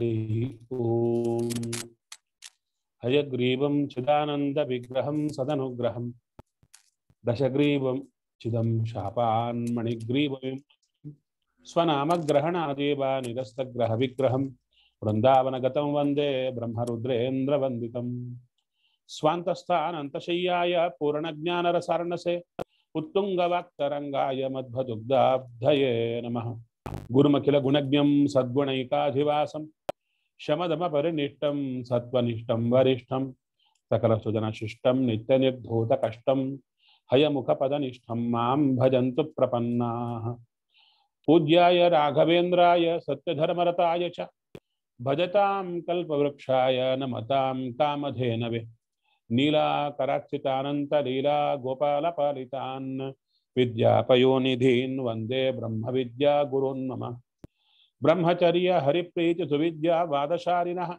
ॐ हयग्रीवं चिदानन्दविग्रहं सदनुग्रहं दशग्रीवं चिदं शापान्मणिग्रीवं स्वनामग्रहणादेव निरस्तग्रहविग्रहं वृन्दावनगतं वन्दे ब्रह्मरुद्रेन्द्रवन्दितम् स्वान्तस्थानन्तशय्याय पूर्णज्ञानरसार्णसे उत्तुङ्गवाक्तरङ्गाय मध्वदुग्धाब्धये नमः गुरुमखिलगुणज्ञं सद्गुणैकाधिवासं शमदमपरिनिष्टं सत्त्वनिष्ठं वरिष्ठं सकलसुजनशिष्टं नित्यनिर्धूतकष्टं हयमुखपदनिष्ठं मां भजन्तु प्रपन्नाः पूज्याय राघवेन्द्राय सत्यधर्मरताय च भजतां कल्पवृक्षाय नमतां कामधेनवे नीलाकराक्षितानन्तलीला गोपालपालितान् विद्यापयोनिधीन् वन्दे ब्रह्मविद्यागुरून् मम ब्रह्मचर्य हरिप्रीतिसुविद्या वादशालिनः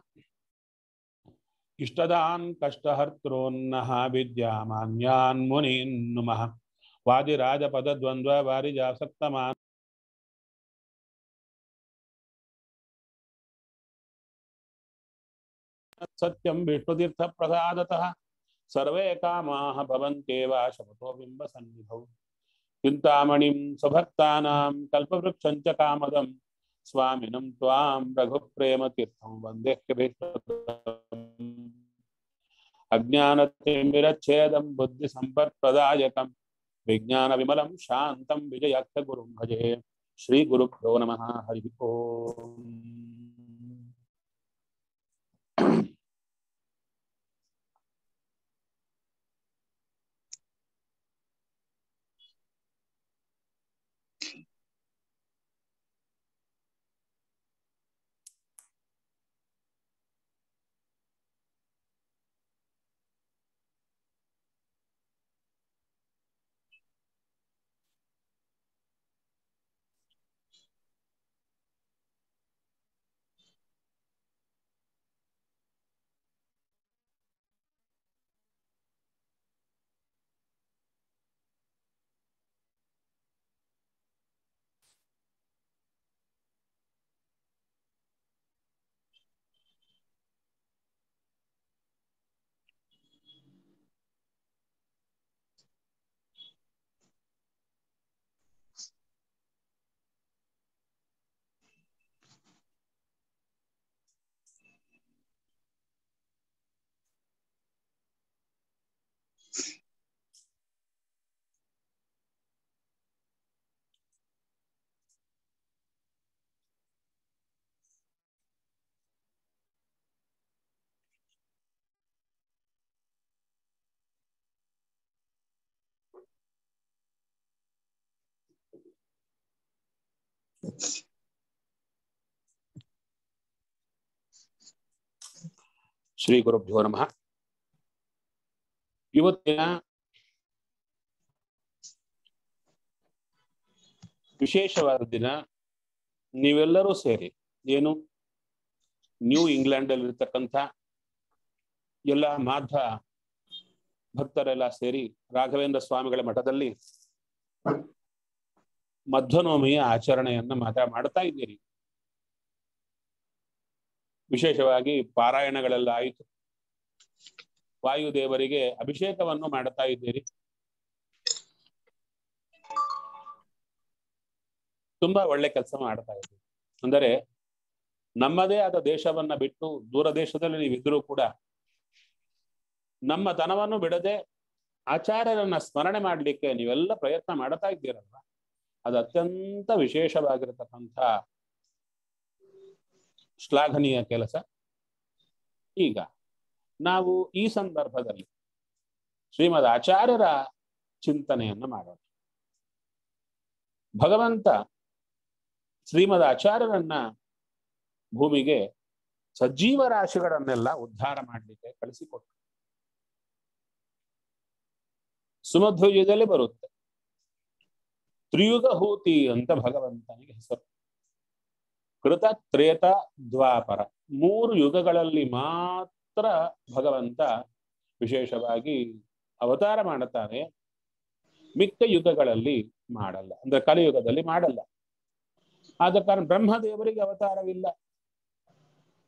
इष्टदान् कष्टहर्तॄन्नः विद्यामान्यान् मुनीन् नुमः वादिराजपदद्वन्द्ववारिजासक्तमान् सत्यं विष्णुतीर्थप्रसादतः सर्वे कामाः भवन्त्येव शपथो बिम्बसन्निधौ चिन्तामणिं स्वभक्तानां कल्पवृक्षं च कामदं स्वामिनं त्वां रघुप्रेमतीर्थं वन्दे अज्ञानतिमिरच्छेदं बुद्धिसम्पत्प्रदायकं विज्ञानविमलं शान्तं विजयाख्यगुरुं भजे श्रीगुरुभ्यो नमः हरिः ओम् ಶ್ರೀ ಗುರುಭ್ಯೋ ನಮಃ ಇವತ್ತಿನ ವಿಶೇಷವಾದ ದಿನ ನೀವೆಲ್ಲರೂ ಸೇರಿ ಏನು ನ್ಯೂ ಇಂಗ್ಲೆಂಡ್ ಅಲ್ಲಿ ಇರ್ತಕ್ಕಂಥ ಎಲ್ಲ ಮಾಧ್ವ ಭಕ್ತರೆಲ್ಲ ಸೇರಿ ರಾಘವೇಂದ್ರ ಸ್ವಾಮಿಗಳ ಮಠದಲ್ಲಿ ಮಧ್ವನವಮಿಯ ಆಚರಣೆಯನ್ನ ಮಾತಾ ಮಾಡ್ತಾ ಇದ್ದೀರಿ ವಿಶೇಷವಾಗಿ ಪಾರಾಯಣಗಳೆಲ್ಲ ಆಯಿತು ವಾಯುದೇವರಿಗೆ ಅಭಿಷೇಕವನ್ನು ಮಾಡುತ್ತಾ ಇದ್ದೀರಿ ತುಂಬಾ ಒಳ್ಳೆ ಕೆಲಸ ಮಾಡ್ತಾ ಇದ್ದೀರಿ ಅಂದರೆ ನಮ್ಮದೇ ಆದ ದೇಶವನ್ನ ಬಿಟ್ಟು ದೂರ ದೇಶದಲ್ಲಿ ನೀವಿದ್ರೂ ಕೂಡ ನಮ್ಮ ತನವನ್ನು ಬಿಡದೆ ಆಚಾರ್ಯರನ್ನ ಸ್ಮರಣೆ ಮಾಡ್ಲಿಕ್ಕೆ ನೀವೆಲ್ಲ ಪ್ರಯತ್ನ ಮಾಡ್ತಾ ಇದ್ದೀರಲ್ವ ಅದು ಅತ್ಯಂತ ವಿಶೇಷವಾಗಿರತಕ್ಕಂಥ ಶ್ಲಾಘನೀಯ ಕೆಲಸ ಈಗ ನಾವು ಈ ಸಂದರ್ಭದಲ್ಲಿ ಶ್ರೀಮದ್ ಆಚಾರ್ಯರ ಚಿಂತನೆಯನ್ನು ಮಾಡೋಣ ಭಗವಂತ ಶ್ರೀಮದ್ ಆಚಾರ್ಯರನ್ನ ಭೂಮಿಗೆ ಸಜೀವ ರಾಶಿಗಳನ್ನೆಲ್ಲ ಉದ್ಧಾರ ಮಾಡಲಿಕ್ಕೆ ಕಳಿಸಿಕೊಟ್ರು ಸುಮಧ್ವಜದಲ್ಲಿ ಬರುತ್ತೆ ತ್ರಿಯುಗ ಹೂತಿ ಅಂತ ಭಗವಂತನಿಗೆ ಹೆಸರು ಕೃತ ತ್ರೇತ ದ್ವಾಪರ ಮೂರು ಯುಗಗಳಲ್ಲಿ ಮಾತ್ರ ಭಗವಂತ ವಿಶೇಷವಾಗಿ ಅವತಾರ ಮಾಡುತ್ತಾನೆ ಮಿಕ್ಕ ಯುಗಗಳಲ್ಲಿ ಮಾಡಲ್ಲ ಅಂದ್ರೆ ಕಲಿಯುಗದಲ್ಲಿ ಮಾಡಲ್ಲ ಆದ ಕಾರಣ ಬ್ರಹ್ಮದೇವರಿಗೆ ಅವತಾರವಿಲ್ಲ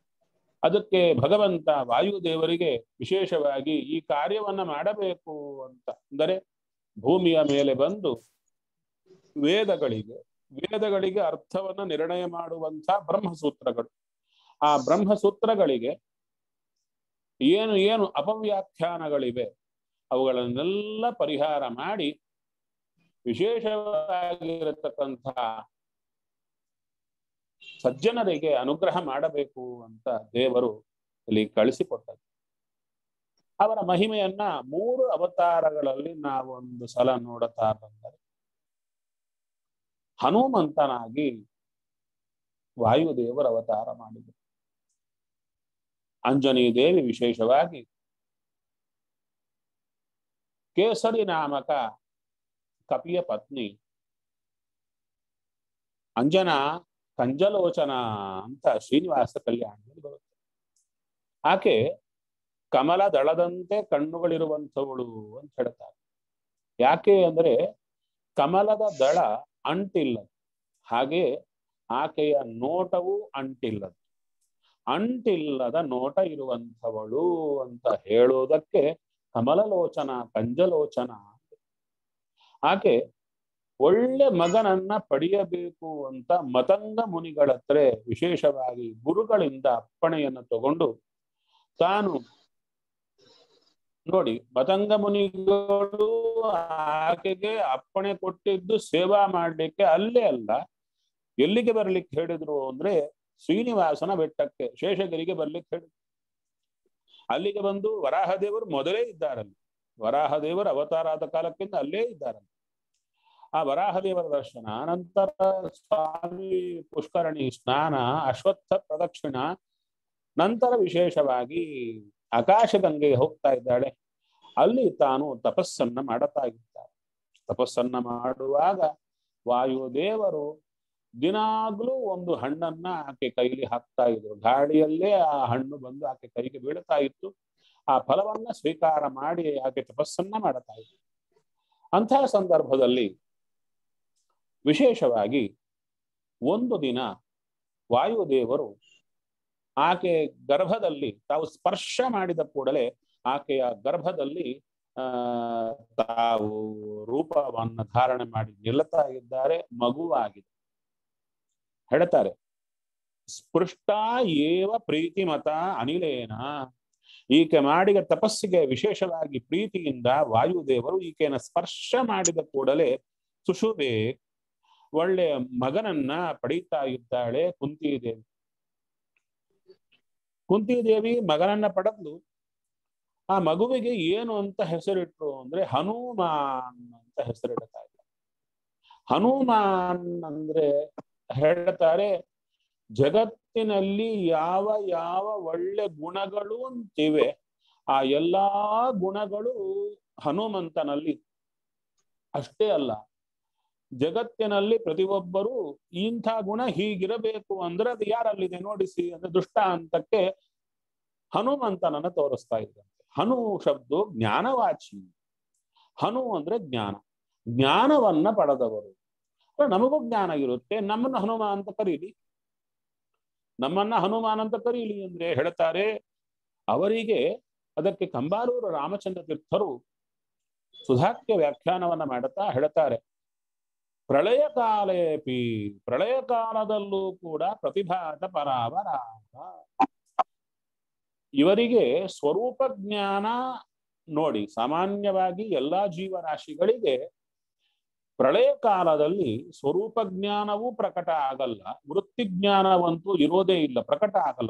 ಅದಕ್ಕೆ ಭಗವಂತ ವಾಯುದೇವರಿಗೆ ವಿಶೇಷವಾಗಿ ಈ ಕಾರ್ಯವನ್ನ ಮಾಡಬೇಕು ಅಂತ ಅಂದರೆ ಭೂಮಿಯ ಮೇಲೆ ಬಂದು ವೇದಗಳಿಗೆ ವೇದಗಳಿಗೆ ಅರ್ಥವನ್ನ ನಿರ್ಣಯ ಮಾಡುವಂತ ಬ್ರಹ್ಮಸೂತ್ರಗಳು ಆ ಬ್ರಹ್ಮಸೂತ್ರಗಳಿಗೆ ಏನು ಏನು ಅಪವ್ಯಾಖ್ಯಾನಗಳಿವೆ ಅವುಗಳನ್ನೆಲ್ಲ ಪರಿಹಾರ ಮಾಡಿ ವಿಶೇಷವಾಗಿರತಕ್ಕಂತಹ ಸಜ್ಜನರಿಗೆ ಅನುಗ್ರಹ ಮಾಡಬೇಕು ಅಂತ ದೇವರು ಇಲ್ಲಿ ಕಳಿಸಿಕೊಟ್ಟರು ಅವರ ಮಹಿಮೆಯನ್ನ ಮೂರು ಅವತಾರಗಳಲ್ಲಿ ನಾವೊಂದು ಸಲ ನೋಡುತ್ತಾ ಬಂದರೆ ಹನುಮಂತನಾಗಿ ವಾಯುದೇವರು ಅವತಾರ ಮಾಡಿದರು ಅಂಜನಿ ದೇವಿ ವಿಶೇಷವಾಗಿ ಕೇಸರಿ ನಾಮಕ ಕಪಿಯ ಪತ್ನಿ ಅಂಜನಾ ಕಂಜಲೋಚನ ಅಂತ ಶ್ರೀನಿವಾಸ ಕಲ್ಯಾಣದಲ್ಲಿ ಬರುತ್ತೆ ಆಕೆ ಕಮಲ ದಳದಂತೆ ಕಣ್ಣುಗಳಿರುವಂಥವಳು ಅಂತ ಹೇಳ್ತಾರೆ ಯಾಕೆ ಅಂದ್ರೆ ಕಮಲದ ದಳ ಅಂಟಿಲ್ಲದು ಹಾಗೆ ಆಕೆಯ ನೋಟವು ಅಂಟಿಲ್ಲದು ಅಂಟಿಲ್ಲದ ನೋಟ ಇರುವಂಥವಳು ಅಂತ ಹೇಳೋದಕ್ಕೆ ಕಮಲಲೋಚನ ಕಂಜಲೋಚನ ಆಕೆ ಒಳ್ಳೆ ಮಗನನ್ನ ಪಡೆಯಬೇಕು ಅಂತ ಮತಂಗ ಮುನಿಗಳ ಹತ್ರ ವಿಶೇಷವಾಗಿ ಗುರುಗಳಿಂದ ಅಪ್ಪಣೆಯನ್ನು ತಗೊಂಡು ತಾನು ನೋಡಿ ಮತಂಗ ಮುನಿಗಳು ಆಕೆಗೆ ಅಪ್ಪಣೆ ಕೊಟ್ಟಿದ್ದು ಸೇವಾ ಮಾಡ್ಲಿಕ್ಕೆ ಅಲ್ಲೇ ಅಲ್ಲ ಎಲ್ಲಿಗೆ ಬರ್ಲಿಕ್ಕೆ ಹೇಳಿದ್ರು ಅಂದ್ರೆ ಶ್ರೀನಿವಾಸನ ಬೆಟ್ಟಕ್ಕೆ ಶೇಷಗಿರಿಗೆ ಬರ್ಲಿಕ್ಕೆ ಹೇಳಿದ್ರು ಅಲ್ಲಿಗೆ ಬಂದು ವರಾಹದೇವರು ಮೊದಲೇ ಇದ್ದಾರಲ್ಲಿ ವರಾಹದೇವರು ಅವತಾರ ಆದ ಕಾಲಕ್ಕಿಂತ ಅಲ್ಲೇ ಇದ್ದಾರಲ್ಲಿ ಆ ವರಾಹದೇವರ ದರ್ಶನ ನಂತರ ಸ್ವಾಮಿ ಪುಷ್ಕರಣಿ ಸ್ನಾನ ಅಶ್ವತ್ಥ ಪ್ರದಕ್ಷಿಣ ನಂತರ ವಿಶೇಷವಾಗಿ ಆಕಾಶಗಂಗೆಗೆ ಹೋಗ್ತಾ ಇದ್ದಾಳೆ ಅಲ್ಲಿ ತಾನು ತಪಸ್ಸನ್ನ ಮಾಡುತ್ತಾ ಇದ್ದಾಳೆ ತಪಸ್ಸನ್ನ ಮಾಡುವಾಗ ವಾಯುದೇವರು ದಿನಾಗ್ಲೂ ಒಂದು ಹಣ್ಣನ್ನ ಆಕೆ ಕೈಲಿ ಹಾಕ್ತಾ ಇದ್ರು ಗಾಳಿಯಲ್ಲೇ ಆ ಹಣ್ಣು ಬಂದು ಆಕೆ ಕೈಗೆ ಬೀಳ್ತಾ ಇತ್ತು ಆ ಫಲವನ್ನ ಸ್ವೀಕಾರ ಮಾಡಿ ಆಕೆ ತಪಸ್ಸನ್ನ ಮಾಡುತ್ತಾ ಇತ್ತು ಅಂತಹ ಸಂದರ್ಭದಲ್ಲಿ ವಿಶೇಷವಾಗಿ ಒಂದು ದಿನ ವಾಯುದೇವರು ಆಕೆ ಗರ್ಭದಲ್ಲಿ ತಾವು ಸ್ಪರ್ಶ ಮಾಡಿದ ಕೂಡಲೇ ಆಕೆಯ ಗರ್ಭದಲ್ಲಿ ಆ ತಾವು ರೂಪವನ್ನ ಧಾರಣೆ ಮಾಡಿ ನಿಲ್ಲುತ್ತಾ ಇದ್ದಾರೆ ಮಗುವಾಗಿದೆ ಹೇಳ್ತಾರೆ ಸ್ಪೃಷ್ಟ ಏವ ಪ್ರೀತಿಮತ ಅನಿಲೇನ ಈಕೆ ಮಾಡಿದ ತಪಸ್ಸಿಗೆ ವಿಶೇಷವಾಗಿ ಪ್ರೀತಿಯಿಂದ ವಾಯುದೇವರು ಈಕೆನ ಸ್ಪರ್ಶ ಮಾಡಿದ ಕೂಡಲೇ ಸುಶುಭೆ ಒಳ್ಳೆ ಮಗನನ್ನ ಪಡೀತಾ ಇದ್ದಾಳೆ ಕುಂತಿದೇವಿ ಕುಂತಿದೇವಿ ಮಗನನ್ನ ಪಡೆದು ಆ ಮಗುವಿಗೆ ಏನು ಅಂತ ಹೆಸರಿಟ್ರು ಅಂದ್ರೆ ಹನುಮಾನ್ ಅಂತ ಹೆಸರಿಡ್ತಾ ಇದ್ದಾರೆ ಹನುಮಾನ್ ಅಂದ್ರೆ ಹೇಳ್ತಾರೆ ಜಗತ್ತಿನಲ್ಲಿ ಯಾವ ಯಾವ ಒಳ್ಳೆ ಗುಣಗಳು ಅಂತಿವೆ ಆ ಎಲ್ಲಾ ಗುಣಗಳು ಹನುಮಂತನಲ್ಲಿ ಅಷ್ಟೇ ಅಲ್ಲ ಜಗತ್ತಿನಲ್ಲಿ ಪ್ರತಿಯೊಬ್ಬರು ಇಂಥ ಗುಣ ಹೀಗಿರಬೇಕು ಅಂದ್ರೆ ಅದು ಯಾರಲ್ಲಿದೆ ನೋಡಿಸಿ ಅಂದ್ರೆ ದೃಷ್ಟಾಂತಕ್ಕೆ ಹನುಮಂತನನ್ನ ತೋರಿಸ್ತಾ ಇದ್ದಂತೆ ಹನು ಶಬ್ದ ಜ್ಞಾನವಾಚಿ ಹನು ಅಂದ್ರೆ ಜ್ಞಾನ ಜ್ಞಾನವನ್ನ ಪಡೆದವರು ನಮಗೂ ಜ್ಞಾನ ಇರುತ್ತೆ ನಮ್ಮನ್ನ ಹನುಮ ಅಂತ ಕರೀಲಿ ನಮ್ಮನ್ನ ಹನುಮಾನ್ ಅಂತ ಕರೀಲಿ ಅಂದ್ರೆ ಹೇಳ್ತಾರೆ ಅವರಿಗೆ ಅದಕ್ಕೆ ಕಂಬಾರೂರು ರಾಮಚಂದ್ರ ತೀರ್ಥರು ಸುಧಾಕ್ಯ ವ್ಯಾಖ್ಯಾನವನ್ನ ಮಾಡುತ್ತಾ ಹೇಳ್ತಾರೆ ಪ್ರಳಯ ಕಾಲೇಪಿ ಪ್ರಳಯ ಕಾಲದಲ್ಲೂ ಕೂಡ ಪ್ರತಿಭಾತ ಪರಾವರಾಗ ಇವರಿಗೆ ಸ್ವರೂಪ ಜ್ಞಾನ ನೋಡಿ ಸಾಮಾನ್ಯವಾಗಿ ಎಲ್ಲಾ ಜೀವರಾಶಿಗಳಿಗೆ ಪ್ರಳಯ ಕಾಲದಲ್ಲಿ ಸ್ವರೂಪ ಜ್ಞಾನವೂ ಪ್ರಕಟ ಆಗಲ್ಲ ವೃತ್ತಿ ಜ್ಞಾನವಂತೂ ಇರೋದೇ ಇಲ್ಲ ಪ್ರಕಟ ಆಗಲ್ಲ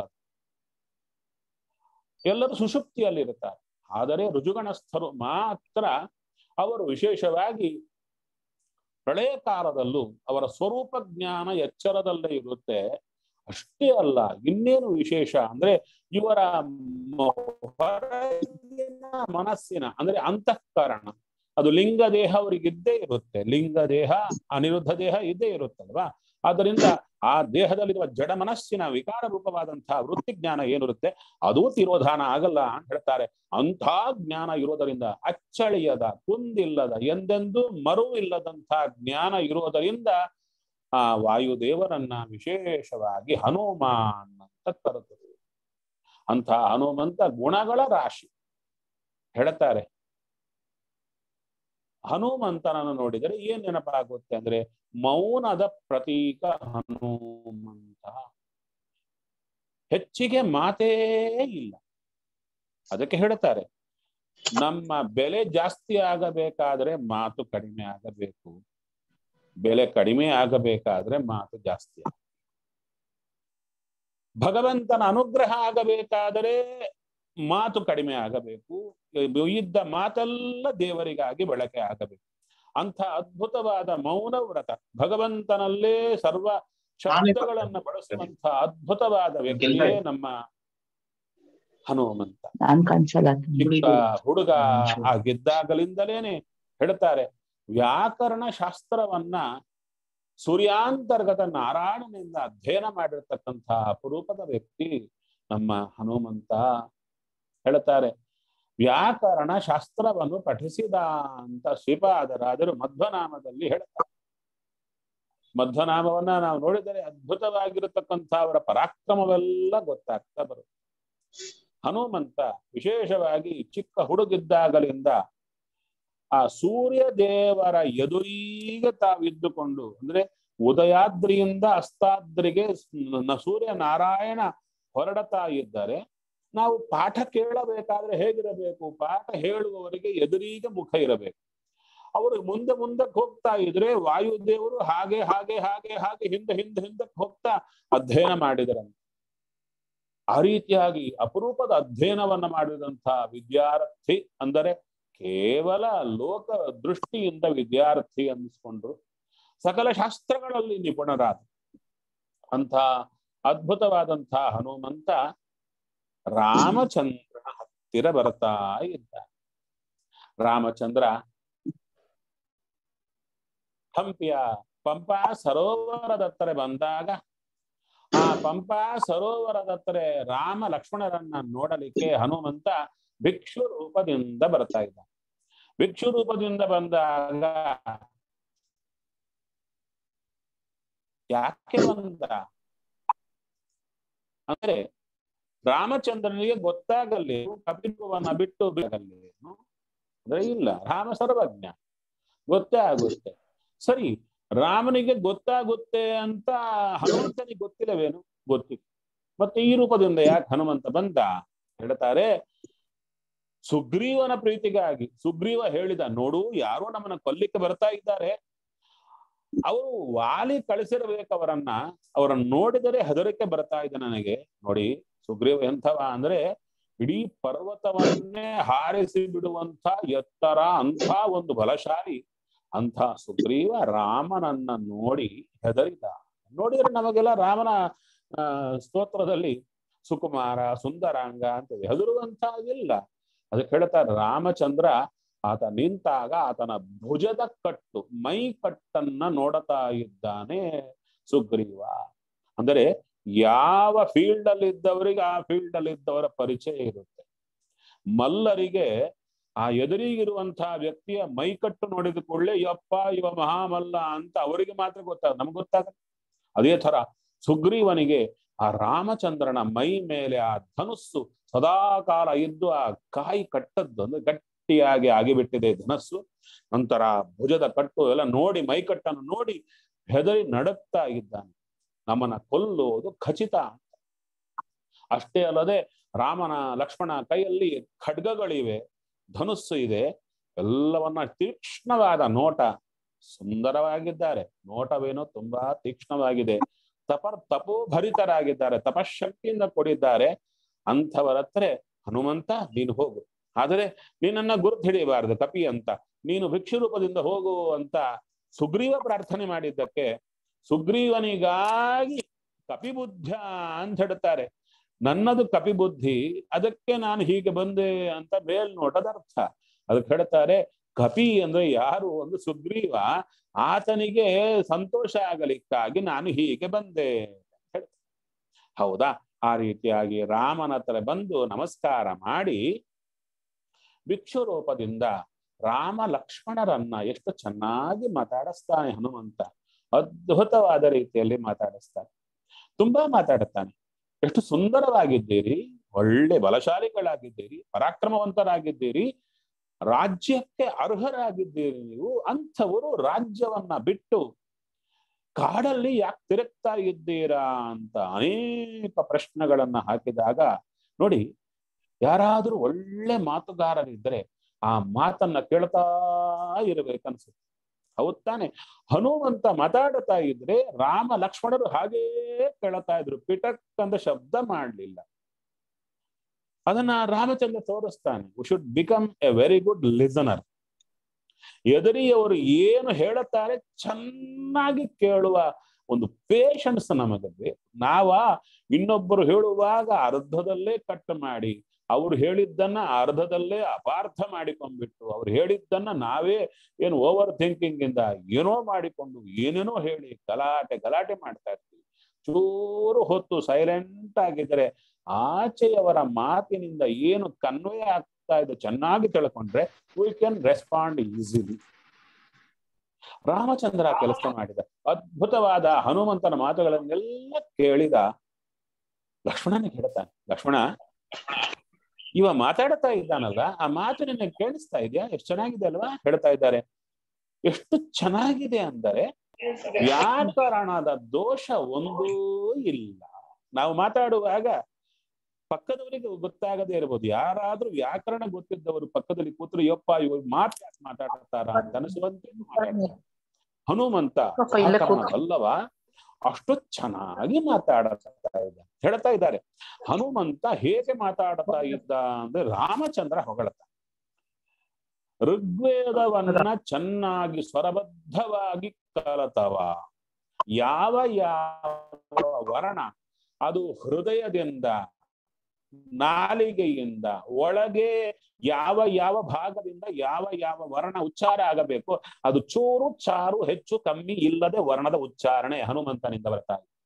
ಎಲ್ಲರೂ ಸುಷುಪ್ತಿಯಲ್ಲಿರುತ್ತಾರೆ ಆದರೆ ರುಜುಗಣಸ್ಥರು ಮಾತ್ರ ಅವರು ವಿಶೇಷವಾಗಿ ಪ್ರಳಯ ಕಾಲದಲ್ಲೂ ಅವರ ಸ್ವರೂಪ ಜ್ಞಾನ ಎಚ್ಚರದಲ್ಲೇ ಇರುತ್ತೆ ಅಷ್ಟೇ ಅಲ್ಲ ಇನ್ನೇನು ವಿಶೇಷ ಅಂದ್ರೆ ಇವರ ಮನಸ್ಸಿನ ಅಂದ್ರೆ ಅಂತಃಕರಣ ಅದು ಲಿಂಗ ದೇಹ ಅವರಿಗೆ ಇದ್ದೇ ಇರುತ್ತೆ ಲಿಂಗ ದೇಹ ಅನಿರುದ್ಧ ದೇಹ ಇದ್ದೇ ಇರುತ್ತಲ್ವಾ ಆದ್ದರಿಂದ ಆ ದೇಹದಲ್ಲಿರುವ ಜಡ ಮನಸ್ಸಿನ ವಿಕಾರ ರೂಪವಾದಂತಹ ವೃತ್ತಿ ಜ್ಞಾನ ಏನಿರುತ್ತೆ ಅದು ತಿರೋಧಾನ ಆಗಲ್ಲ ಅಂತ ಹೇಳ್ತಾರೆ ಅಂಥ ಜ್ಞಾನ ಇರೋದರಿಂದ ಅಚ್ಚಳಿಯದ ಕುಂದಿಲ್ಲದ ಎಂದೆಂದೂ ಮರುವಿಲ್ಲದಂತಹ ಜ್ಞಾನ ಇರೋದರಿಂದ ಆ ವಾಯುದೇವರನ್ನ ವಿಶೇಷವಾಗಿ ಹನುಮಾನ್ ಅಂತ ಕರೆದರು ಅಂತ ಹನುಮಂತ ಗುಣಗಳ ರಾಶಿ ಹೇಳ್ತಾರೆ ಹನುಮಂತನನ್ನು ನೋಡಿದರೆ ಏನ್ ನೆನಪಾಗುತ್ತೆ ಅಂದ್ರೆ ಮೌನದ ಪ್ರತೀಕ ಹನುಮಂತ ಹೆಚ್ಚಿಗೆ ಮಾತೇ ಇಲ್ಲ ಅದಕ್ಕೆ ಹೇಳ್ತಾರೆ ನಮ್ಮ ಬೆಲೆ ಜಾಸ್ತಿ ಆಗಬೇಕಾದ್ರೆ ಮಾತು ಕಡಿಮೆ ಆಗಬೇಕು ಬೆಲೆ ಕಡಿಮೆ ಆಗಬೇಕಾದ್ರೆ ಮಾತು ಜಾಸ್ತಿ ಆಗ ಭಗವಂತನ ಅನುಗ್ರಹ ಆಗಬೇಕಾದರೆ ಮಾತು ಕಡಿಮೆ ಆಗಬೇಕು ಇದ್ದ ಮಾತೆಲ್ಲ ದೇವರಿಗಾಗಿ ಬಳಕೆ ಆಗಬೇಕು ಅಂಥ ಅದ್ಭುತವಾದ ಮೌನ ವ್ರತ ಭಗವಂತನಲ್ಲೇ ಸರ್ವ ಶಬ್ದಗಳನ್ನ ಬಳಸುವಂತ ಅದ್ಭುತವಾದ ವ್ಯಕ್ತಿಯೇ ನಮ್ಮ ಹನುಮಂತ ನಾನ್ ಕಾಣಿಸಲ್ಲ ಚಿಕ್ಕ ಹುಡುಗ ಆಗಿದ್ದಾಗಲಿಂದಲೇನೆ ಹೇಳ್ತಾರೆ ವ್ಯಾಕರಣ ಶಾಸ್ತ್ರವನ್ನ ಸೂರ್ಯಾಂತರ್ಗತ ನಾರಾಯಣನಿಂದ ಅಧ್ಯಯನ ಮಾಡಿರ್ತಕ್ಕಂಥ ಅಪರೂಪದ ವ್ಯಕ್ತಿ ನಮ್ಮ ಹನುಮಂತ ಹೇಳ್ತಾರೆ ವ್ಯಾಕರಣ ಶಾಸ್ತ್ರವನ್ನು ಪಠಿಸಿದ ಅಂತ ಶ್ರೀಪಾದರಾದರು ಮಧ್ವನಾಮದಲ್ಲಿ ಹೇಳ್ತಾರೆ ಮಧ್ವನಾಮವನ್ನ ನಾವು ನೋಡಿದರೆ ಅದ್ಭುತವಾಗಿರತಕ್ಕಂಥ ಅವರ ಪರಾಕ್ರಮವೆಲ್ಲ ಗೊತ್ತಾಗ್ತಾ ಬರುತ್ತೆ ಹನುಮಂತ ವಿಶೇಷವಾಗಿ ಚಿಕ್ಕ ಹುಡುಗಿದ್ದಾಗಲಿಂದ ಆ ಸೂರ್ಯ ದೇವರ ಎದುರಿಗೆ ತಾವಿದ್ದುಕೊಂಡು ಅಂದ್ರೆ ಉದಯಾದ್ರಿಯಿಂದ ಅಸ್ತಾದ್ರಿಗೆ ಸೂರ್ಯ ನಾರಾಯಣ ಹೊರಡತಾ ಇದ್ದರೆ ನಾವು ಪಾಠ ಕೇಳಬೇಕಾದ್ರೆ ಹೇಗಿರಬೇಕು ಪಾಠ ಹೇಳುವವರಿಗೆ ಎದುರಿಗೆ ಮುಖ ಇರಬೇಕು ಅವರು ಮುಂದೆ ಮುಂದಕ್ಕೆ ಹೋಗ್ತಾ ಇದ್ರೆ ವಾಯುದೇವರು ಹಾಗೆ ಹಾಗೆ ಹಾಗೆ ಹಾಗೆ ಹಿಂದೆ ಹಿಂದೆ ಹಿಂದಕ್ಕೆ ಹೋಗ್ತಾ ಅಧ್ಯಯನ ಮಾಡಿದರಂತೆ ಆ ರೀತಿಯಾಗಿ ಅಪರೂಪದ ಅಧ್ಯಯನವನ್ನ ಮಾಡಿದಂಥ ವಿದ್ಯಾರ್ಥಿ ಅಂದರೆ ಕೇವಲ ಲೋಕ ದೃಷ್ಟಿಯಿಂದ ವಿದ್ಯಾರ್ಥಿ ಅನ್ನಿಸ್ಕೊಂಡ್ರು ಸಕಲ ಶಾಸ್ತ್ರಗಳಲ್ಲಿ ನಿಪುಣರಾದ ಅಂಥ ಅದ್ಭುತವಾದಂಥ ಹನುಮಂತ ರಾಮಚಂದ್ರನ ಹತ್ತಿರ ಬರ್ತಾ ಇದ್ದ ರಾಮಚಂದ್ರ ಹಂಪಿಯ ಪಂಪಾ ಸರೋವರದತ್ತರೆ ಬಂದಾಗ ಆ ಪಂಪಾ ಸರೋವರದತ್ತರೆ ರಾಮ ಲಕ್ಷ್ಮಣರನ್ನ ನೋಡಲಿಕ್ಕೆ ಹನುಮಂತ ಭಿಕ್ಷು ರೂಪದಿಂದ ಬರ್ತಾ ಇದ್ದ ಭಿಕ್ಷು ರೂಪದಿಂದ ಬಂದಾಗ ಯಾಕೆ ಬಂದ ಅಂದ್ರೆ ರಾಮಚಂದ್ರನಿಗೆ ಗೊತ್ತಾಗಲ್ಲಿ ಕಪಿತ್ವವನ್ನ ಬಿಟ್ಟು ಬಿಡಲ್ಲಿ ಅಂದ್ರೆ ಇಲ್ಲ ರಾಮ ಸರ್ವಜ್ಞ ಗೊತ್ತೇ ಆಗುತ್ತೆ ಸರಿ ರಾಮನಿಗೆ ಗೊತ್ತಾಗುತ್ತೆ ಅಂತ ಹನುಮಂತನಿಗೆ ಗೊತ್ತಿಲ್ಲವೇನು ಗೊತ್ತಿಲ್ಲ ಮತ್ತೆ ಈ ರೂಪದಿಂದ ಯಾಕೆ ಹನುಮಂತ ಬಂದ ಹೇಳ್ತಾರೆ ಸುಗ್ರೀವನ ಪ್ರೀತಿಗಾಗಿ ಸುಗ್ರೀವ ಹೇಳಿದ ನೋಡು ಯಾರೋ ನಮ್ಮನ್ನ ಕೊಲ್ಲಿಕ್ಕೆ ಬರ್ತಾ ಇದ್ದಾರೆ ಅವರು ವಾಲಿ ಕಳಿಸಿರ್ಬೇಕು ಅವರನ್ನ ಅವರನ್ನ ನೋಡಿದರೆ ಹೆದರಿಕೆ ಬರ್ತಾ ಇದೆ ನನಗೆ ನೋಡಿ ಸುಗ್ರೀವ ಎಂಥವ ಅಂದ್ರೆ ಇಡೀ ಪರ್ವತವನ್ನೇ ಹಾರಿಸಿ ಬಿಡುವಂತ ಎತ್ತರ ಅಂಥ ಒಂದು ಬಲಶಾಲಿ ಅಂಥ ಸುಗ್ರೀವ ರಾಮನನ್ನ ನೋಡಿ ಹೆದರಿದ ನೋಡಿದ್ರೆ ನಮಗೆಲ್ಲ ರಾಮನ ಆ ಸ್ತೋತ್ರದಲ್ಲಿ ಸುಕುಮಾರ ಸುಂದರಾಂಗ ಅಂತ ಹೆದರುವಂತಹದಿಲ್ಲ ಅದಕ್ಕೆ ಹೇಳ್ತಾರೆ ರಾಮಚಂದ್ರ ಆತ ನಿಂತಾಗ ಆತನ ಭುಜದ ಕಟ್ಟು ಮೈ ಕಟ್ಟನ್ನ ನೋಡತಾ ಇದ್ದಾನೆ ಸುಗ್ರೀವ ಅಂದರೆ ಯಾವ ಫೀಲ್ಡ್ ಅಲ್ಲಿ ಇದ್ದವರಿಗೆ ಆ ಫೀಲ್ಡ್ ಅಲ್ಲಿ ಇದ್ದವರ ಪರಿಚಯ ಇರುತ್ತೆ ಮಲ್ಲರಿಗೆ ಆ ಎದುರಿಗಿರುವಂತಹ ವ್ಯಕ್ತಿಯ ಮೈಕಟ್ಟು ನೋಡಿದ ಕೂಡಲೇ ಯಪ್ಪ ಇವ ಮಹಾಮಲ್ಲ ಅಂತ ಅವರಿಗೆ ಮಾತ್ರ ಗೊತ್ತಾಗ ನಮ್ಗೆ ಗೊತ್ತಾಗತ್ತೆ ಅದೇ ತರ ಸುಗ್ರೀವನಿಗೆ ಆ ರಾಮಚಂದ್ರನ ಮೈ ಮೇಲೆ ಆ ಧನುಸ್ಸು ಸದಾಕಾಲ ಇದ್ದು ಆ ಕಾಯಿ ಕಟ್ಟದ್ದು ಅಂದ್ರೆ ಗಟ್ಟಿಯಾಗಿ ಆಗಿಬಿಟ್ಟಿದೆ ಧನಸ್ಸು ನಂತರ ಭುಜದ ಕಟ್ಟು ಎಲ್ಲ ನೋಡಿ ಮೈಕಟ್ಟನ್ನು ನೋಡಿ ಹೆದರಿ ನಡುತ್ತಾ ಇದ್ದಾನೆ ನಮ್ಮನ್ನ ಕೊಲ್ಲುವುದು ಖಚಿತ ಅಂತ ಅಷ್ಟೇ ಅಲ್ಲದೆ ರಾಮನ ಲಕ್ಷ್ಮಣ ಕೈಯಲ್ಲಿ ಖಡ್ಗಗಳಿವೆ ಧನುಸ್ಸು ಇದೆ ಎಲ್ಲವನ್ನ ತೀಕ್ಷ್ಣವಾದ ನೋಟ ಸುಂದರವಾಗಿದ್ದಾರೆ ನೋಟವೇನೋ ತುಂಬಾ ತೀಕ್ಷ್ಣವಾಗಿದೆ ತಪ ತಪೋಭರಿತರಾಗಿದ್ದಾರೆ ತಪಶಕ್ತಿಯಿಂದ ಕೊಡಿದ್ದಾರೆ ಅಂಥವರ ಹತ್ರ ಹನುಮಂತ ನೀನು ಹೋಗು ಆದರೆ ನೀನನ್ನ ಗುರುತು ಹಿಡಿಯಬಾರದು ಕಪಿ ಅಂತ ನೀನು ಭಿಕ್ಷು ರೂಪದಿಂದ ಹೋಗು ಅಂತ ಸುಗ್ರೀವ ಪ್ರಾರ್ಥನೆ ಮಾಡಿದ್ದಕ್ಕೆ ಸುಗ್ರೀವನಿಗಾಗಿ ಕಪಿಬುದ್ಧ ಅಂತ ಹೇಳ್ತಾರೆ ನನ್ನದು ಕಪಿಬುದ್ಧಿ ಅದಕ್ಕೆ ನಾನು ಹೀಗೆ ಬಂದೆ ಅಂತ ಮೇಲ್ನೋಟದ ಅರ್ಥ ಅದಕ್ಕೆ ಹೇಳ್ತಾರೆ ಕಪಿ ಅಂದ್ರೆ ಯಾರು ಒಂದು ಸುಗ್ರೀವ ಆತನಿಗೆ ಸಂತೋಷ ಆಗಲಿಕ್ಕಾಗಿ ನಾನು ಹೀಗೆ ಬಂದೆ ಹೌದಾ ಆ ರೀತಿಯಾಗಿ ರಾಮನ ಹತ್ರ ಬಂದು ನಮಸ್ಕಾರ ಮಾಡಿ ಭಿಕ್ಷು ರೂಪದಿಂದ ರಾಮ ಲಕ್ಷ್ಮಣರನ್ನ ಎಷ್ಟು ಚೆನ್ನಾಗಿ ಮಾತಾಡಿಸ್ತಾನೆ ಹನುಮಂತ ಅದ್ಭುತವಾದ ರೀತಿಯಲ್ಲಿ ಮಾತಾಡಿಸ್ತಾನೆ ತುಂಬಾ ಮಾತಾಡುತ್ತಾನೆ ಎಷ್ಟು ಸುಂದರವಾಗಿದ್ದೀರಿ ಒಳ್ಳೆ ಬಲಶಾಲಿಗಳಾಗಿದ್ದೀರಿ ಪರಾಕ್ರಮವಂತರಾಗಿದ್ದೀರಿ ರಾಜ್ಯಕ್ಕೆ ಅರ್ಹರಾಗಿದ್ದೀರಿ ನೀವು ಅಂಥವರು ರಾಜ್ಯವನ್ನ ಬಿಟ್ಟು ಕಾಡಲ್ಲಿ ಯಾಕೆ ತಿರುಗ್ತಾ ಇದ್ದೀರಾ ಅಂತ ಅನೇಕ ಪ್ರಶ್ನೆಗಳನ್ನ ಹಾಕಿದಾಗ ನೋಡಿ ಯಾರಾದ್ರೂ ಒಳ್ಳೆ ಮಾತುಗಾರರಿದ್ರೆ ಆ ಮಾತನ್ನ ಕೇಳ್ತಾ ಇರ್ಬೇಕನ್ಸುತ್ತೆ ಹೌದ್ ತಾನೆ ಹನುಮಂತ ಮಾತಾಡ್ತಾ ಇದ್ರೆ ರಾಮ ಲಕ್ಷ್ಮಣರು ಹಾಗೇ ಕೇಳ್ತಾ ಇದ್ರು ಪಿಟಕ್ ಅಂತ ಶಬ್ದ ಮಾಡ್ಲಿಲ್ಲ ಅದನ್ನ ರಾಮಚಂದ್ರ ತೋರಿಸ್ತಾನೆ we should become a very good listener ಎದುರಿಯವರು ಏನು ಹೇಳುತ್ತಾರೆ ಚೆನ್ನಾಗಿ ಕೇಳುವ ಒಂದು ಪೇಷನ್ಸ್ ನಮಗೆ ಬೇಕು ನಾವ ಇನ್ನೊಬ್ಬರು ಹೇಳುವಾಗ ಅರ್ಧದಲ್ಲೇ ಕಟ್ ಮಾಡಿ ಅವ್ರು ಹೇಳಿದ್ದನ್ನ ಅರ್ಧದಲ್ಲೇ ಅಪಾರ್ಥ ಮಾಡಿಕೊಂಡ್ಬಿಟ್ಟು ಅವ್ರು ಹೇಳಿದ್ದನ್ನ ನಾವೇ ಏನು ಓವರ್ ಥಿಂಕಿಂಗ್ ಇಂದ ಏನೋ ಮಾಡಿಕೊಂಡು ಏನೇನೋ ಹೇಳಿ ಗಲಾಟೆ ಗಲಾಟೆ ಮಾಡ್ತಾ ಇರ್ತೀವಿ ಚೂರು ಹೊತ್ತು ಸೈಲೆಂಟ್ ಆಗಿದ್ರೆ ಆಚೆಯವರ ಮಾತಿನಿಂದ ಏನು ಕನ್ವೆ ಆಗ್ತಾ ಇದೆ ಚೆನ್ನಾಗಿ ತಿಳ್ಕೊಂಡ್ರೆ we can respond easily Ramachandra ಕೆಲಸ ಮಾಡಿದ ಅದ್ಭುತವಾದ ಹನುಮಂತನ ಮಾತುಗಳನ್ನೆಲ್ಲ ಕೇಳಿದ ಲಕ್ಷ್ಮಣನಿಗೆ ಹೇಳ್ತಾನೆ ಲಕ್ಷ್ಮಣ ಇವ ಮಾತಾಡ್ತಾ ಇದ್ದಾನಲ್ಲ ಆ ಮಾತು ನಿನ್ನೆ ಕೇಳಿಸ್ತಾ ಇದೆಯಾ ಎಷ್ಟು ಚೆನ್ನಾಗಿದೆ ಅಲ್ವಾ ಹೇಳ್ತಾ ಇದ್ದಾರೆ ಎಷ್ಟು ಚೆನ್ನಾಗಿದೆ ಅಂದರೆ ವ್ಯಾಕರಣದ ದೋಷ ಒಂದೂ ಇಲ್ಲ ನಾವು ಮಾತಾಡುವಾಗ ಪಕ್ಕದವರಿಗೆ ಗೊತ್ತಾಗದೇ ಇರಬಹುದು ಯಾರಾದ್ರೂ ವ್ಯಾಕರಣ ಗೊತ್ತಿದ್ದವರು ಪಕ್ಕದಲ್ಲಿ ಕೂತ್ರು ಯಪ್ಪ ಇವ್ರು ಮಾತು ಯಾಕೆ ಮಾತಾಡ್ತಾರ ಅಂತ ಅನಿಸುವಂತೆ ಮಾತಾಡ್ತಾರೆ ಹನುಮಂತ ಅಲ್ಲವಾ ಅಷ್ಟು ಚೆನ್ನಾಗಿ ಮಾತಾಡ್ತಾ ಇದ್ದ ಹೇಳ್ತಾ ಇದ್ದಾರೆ ಹನುಮಂತ ಹೇಗೆ ಮಾತಾಡ್ತಾ ಇದ್ದ ಅಂದ್ರೆ ರಾಮಚಂದ್ರ ಹೊಗಳತ ಋಗ್ವೇದವನ್ನ ಚೆನ್ನಾಗಿ ಸ್ವರಬದ್ಧವಾಗಿ ಕಲತವ ಯಾವ ಯಾವ ವರ್ಣ ಅದು ಹೃದಯದಿಂದ ನಾಲಿಗೆಯಿಂದ ಒಳಗೆ ಯಾವ ಯಾವ ಭಾಗದಿಂದ ಯಾವ ಯಾವ ವರ್ಣ ಉಚ್ಚಾರ ಆಗಬೇಕು ಅದು ಚೂರು ಚಾರು ಹೆಚ್ಚು ಕಮ್ಮಿ ಇಲ್ಲದೆ ವರ್ಣದ ಉಚ್ಚಾರಣೆ ಹನುಮಂತನಿಂದ ಬರ್ತಾ ಇದೆ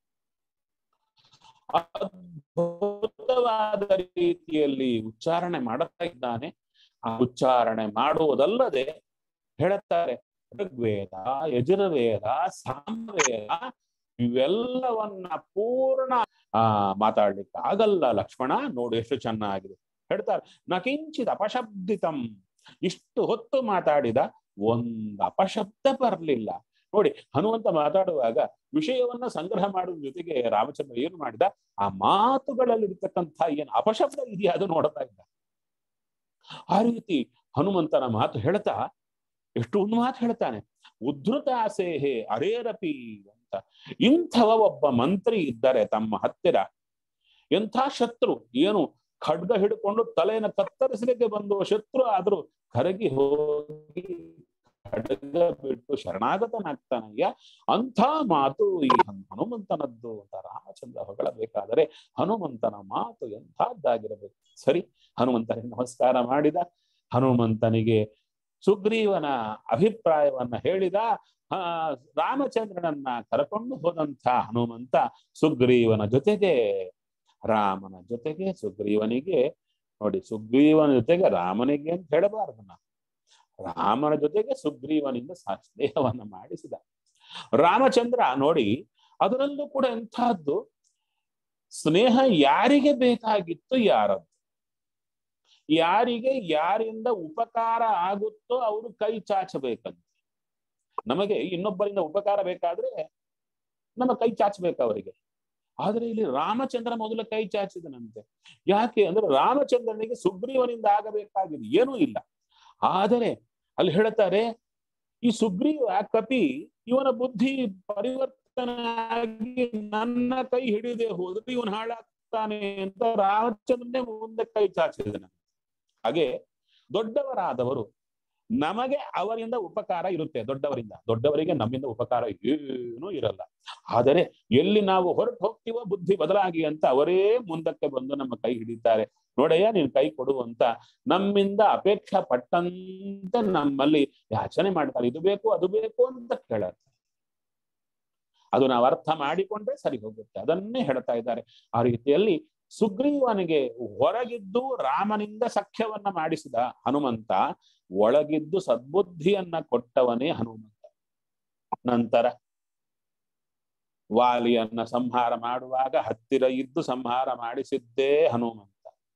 ಅದ್ಭುತವಾದ ರೀತಿಯಲ್ಲಿ ಉಚ್ಚಾರಣೆ ಮಾಡುತ್ತಾ ಇದ್ದಾನೆ ಆ ಉಚ್ಚಾರಣೆ ಮಾಡುವುದಲ್ಲದೆ ಹೇಳುತ್ತಾರೆ ಋಗ್ವೇದ ಯಜುರ್ವೇದ ಸಾಮವೇದ ಇವೆಲ್ಲವನ್ನ ಪೂರ್ಣ ಆ ಮಾತಾಡ್ಲಿಕ್ಕೆ ಆಗಲ್ಲ ಲಕ್ಷ್ಮಣ ನೋಡು ಎಷ್ಟು ಚೆನ್ನಾಗಿದೆ ಹೇಳ್ತಾರೆ ನಕಿಂಚಿತ್ ಅಪಶಬ್ದಿತಂ ಇಷ್ಟು ಹೊತ್ತು ಮಾತಾಡಿದ ಒಂದ್ ಅಪಶಬ್ದ ಬರಲಿಲ್ಲ ನೋಡಿ ಹನುಮಂತ ಮಾತಾಡುವಾಗ ವಿಷಯವನ್ನ ಸಂಗ್ರಹ ಮಾಡುವ ಜೊತೆಗೆ ರಾಮಚಂದ್ರ ಏನು ಮಾಡಿದ ಆ ಮಾತುಗಳಲ್ಲಿ ಇರ್ತಕ್ಕಂಥ ಏನು ಅಪಶಬ್ದ ಇದೆಯಾ ಅದು ನೋಡ್ತಾ ಇದ್ದ ಆ ರೀತಿ ಹನುಮಂತನ ಮಾತು ಹೇಳ್ತಾ ಎಷ್ಟು ಒಂದು ಮಾತು ಹೇಳ್ತಾನೆ ಉದ್ಧೃತಾಸೇಹೆ ಅರೇರಪಿ ಅಂತ ಇಂಥವ ಒಬ್ಬ ಮಂತ್ರಿ ಇದ್ದಾರೆ ತಮ್ಮ ಹತ್ತಿರ ಎಂಥ ಶತ್ರು ಏನು ಖಡ್ಗ ಹಿಡ್ಕೊಂಡು ತಲೆಯನ್ನು ಕತ್ತರಿಸಲಿಕ್ಕೆ ಬಂದು ಶತ್ರು ಆದ್ರೂ ಕರಗಿ ಹೋಗಿ ಖಡ್ಗ ಬಿಟ್ಟು ಶರಣಾಗತನಾಗ್ತಾನಯ್ಯ ಅಂಥ ಮಾತು ಈ ಹನುಮಂತನದ್ದು ಅಂತ ರಾಮಚಂದ್ರ ಹೊಗಳಬೇಕಾದರೆ ಹನುಮಂತನ ಮಾತು ಎಂಥದ್ದಾಗಿರಬೇಕು ಸರಿ ಹನುಮಂತನಿಗೆ ನಮಸ್ಕಾರ ಮಾಡಿದ ಹನುಮಂತನಿಗೆ ಸುಗ್ರೀವನ ಅಭಿಪ್ರಾಯವನ್ನ ಹೇಳಿದ ಆ ರಾಮಚಂದ್ರನನ್ನ ಕರ್ಕೊಂಡು ಹೋದಂಥ ಹನುಮಂತ ಸುಗ್ರೀವನ ಜೊತೆಗೆ ರಾಮನ ಜೊತೆಗೆ ಸುಗ್ರೀವನಿಗೆ ನೋಡಿ ಸುಗ್ರೀವನ ಜೊತೆಗೆ ರಾಮನಿಗೆ ಅಂತ ಹೇಳಬಾರದು ನಾವು ರಾಮನ ಜೊತೆಗೆ ಸುಗ್ರೀವನಿಂದ ಸ್ನೇಹವನ್ನ ಮಾಡಿಸಿದ ರಾಮಚಂದ್ರ ನೋಡಿ ಅದರಲ್ಲೂ ಕೂಡ ಎಂಥದ್ದು ಸ್ನೇಹ ಯಾರಿಗೆ ಬೇಕಾಗಿತ್ತು ಯಾರದ್ದು ಯಾರಿಗೆ ಯಾರಿಂದ ಉಪಕಾರ ಆಗುತ್ತೋ ಅವರು ಕೈ ಚಾಚಬೇಕಂತೆ ನಮಗೆ ಇನ್ನೊಬ್ಬರಿಂದ ಉಪಕಾರ ಬೇಕಾದ್ರೆ ನಮ್ಮ ಕೈ ಚಾಚಬೇಕು ಅವರಿಗೆ ಆದ್ರೆ ಇಲ್ಲಿ ರಾಮಚಂದ್ರ ಮೊದಲು ಕೈ ಚಾಚಿದನಂತೆ ಯಾಕೆ ಅಂದ್ರೆ ರಾಮಚಂದ್ರನಿಗೆ ಸುಗ್ರೀವನಿಂದ ಆಗಬೇಕಾಗಿದೆ ಏನೂ ಇಲ್ಲ ಆದರೆ ಅಲ್ಲಿ ಹೇಳ್ತಾರೆ ಈ ಸುಗ್ರೀವ ಕಪಿ ಇವನ ಬುದ್ಧಿ ಪರಿವರ್ತನೆ ಆಗಿ ನನ್ನ ಕೈ ಹಿಡಿದೇ ಹೋದ್ರೆ ಇವನು ಹಾಳಾಗ್ತಾನೆ ಅಂತ ರಾಮಚಂದ್ರನೇ ಮುಂದೆ ಕೈ ಚಾಚಿದನ ಹಾಗೆ ದೊಡ್ಡವರಾದವರು ನಮಗೆ ಅವರಿಂದ ಉಪಕಾರ ಇರುತ್ತೆ ದೊಡ್ಡವರಿಂದ ದೊಡ್ಡವರಿಗೆ ನಮ್ಮಿಂದ ಉಪಕಾರ ಏನೂ ಇರಲ್ಲ ಆದರೆ ಎಲ್ಲಿ ನಾವು ಹೊರಟು ಹೋಗ್ತೀವೋ ಬುದ್ಧಿ ಬದಲಾಗಿ ಅಂತ ಅವರೇ ಮುಂದಕ್ಕೆ ಬಂದು ನಮ್ಮ ಕೈ ಹಿಡಿತಾರೆ ನೋಡಯ್ಯ ನೀನ್ ಕೈ ಕೊಡು ಅಂತ ನಮ್ಮಿಂದ ಅಪೇಕ್ಷೆ ಪಟ್ಟಂತೆ ನಮ್ಮಲ್ಲಿ ಯಾಚನೆ ಮಾಡ್ತಾರೆ ಇದು ಬೇಕು ಅದು ಬೇಕು ಅಂತ ಕೇಳತ್ತೆ ಅದು ನಾವು ಅರ್ಥ ಮಾಡಿಕೊಂಡ್ರೆ ಸರಿ ಹೋಗುತ್ತೆ ಅದನ್ನೇ ಹೇಳ್ತಾ ಇದ್ದಾರೆ ಆ ರೀತಿಯಲ್ಲಿ ಸುಗ್ರೀವನಿಗೆ ಹೊರಗಿದ್ದು ರಾಮನಿಂದ ಸಖ್ಯವನ್ನ ಮಾಡಿಸಿದ ಹನುಮಂತ ಒಳಗಿದ್ದು ಸದ್ಬುದ್ಧಿಯನ್ನ ಕೊಟ್ಟವನೇ ಹನುಮಂತ ನಂತರ ವಾಲಿಯನ್ನ ಸಂಹಾರ ಮಾಡುವಾಗ ಹತ್ತಿರ ಇದ್ದು ಸಂಹಾರ ಮಾಡಿಸಿದ್ದೇ ಹನುಮಂತ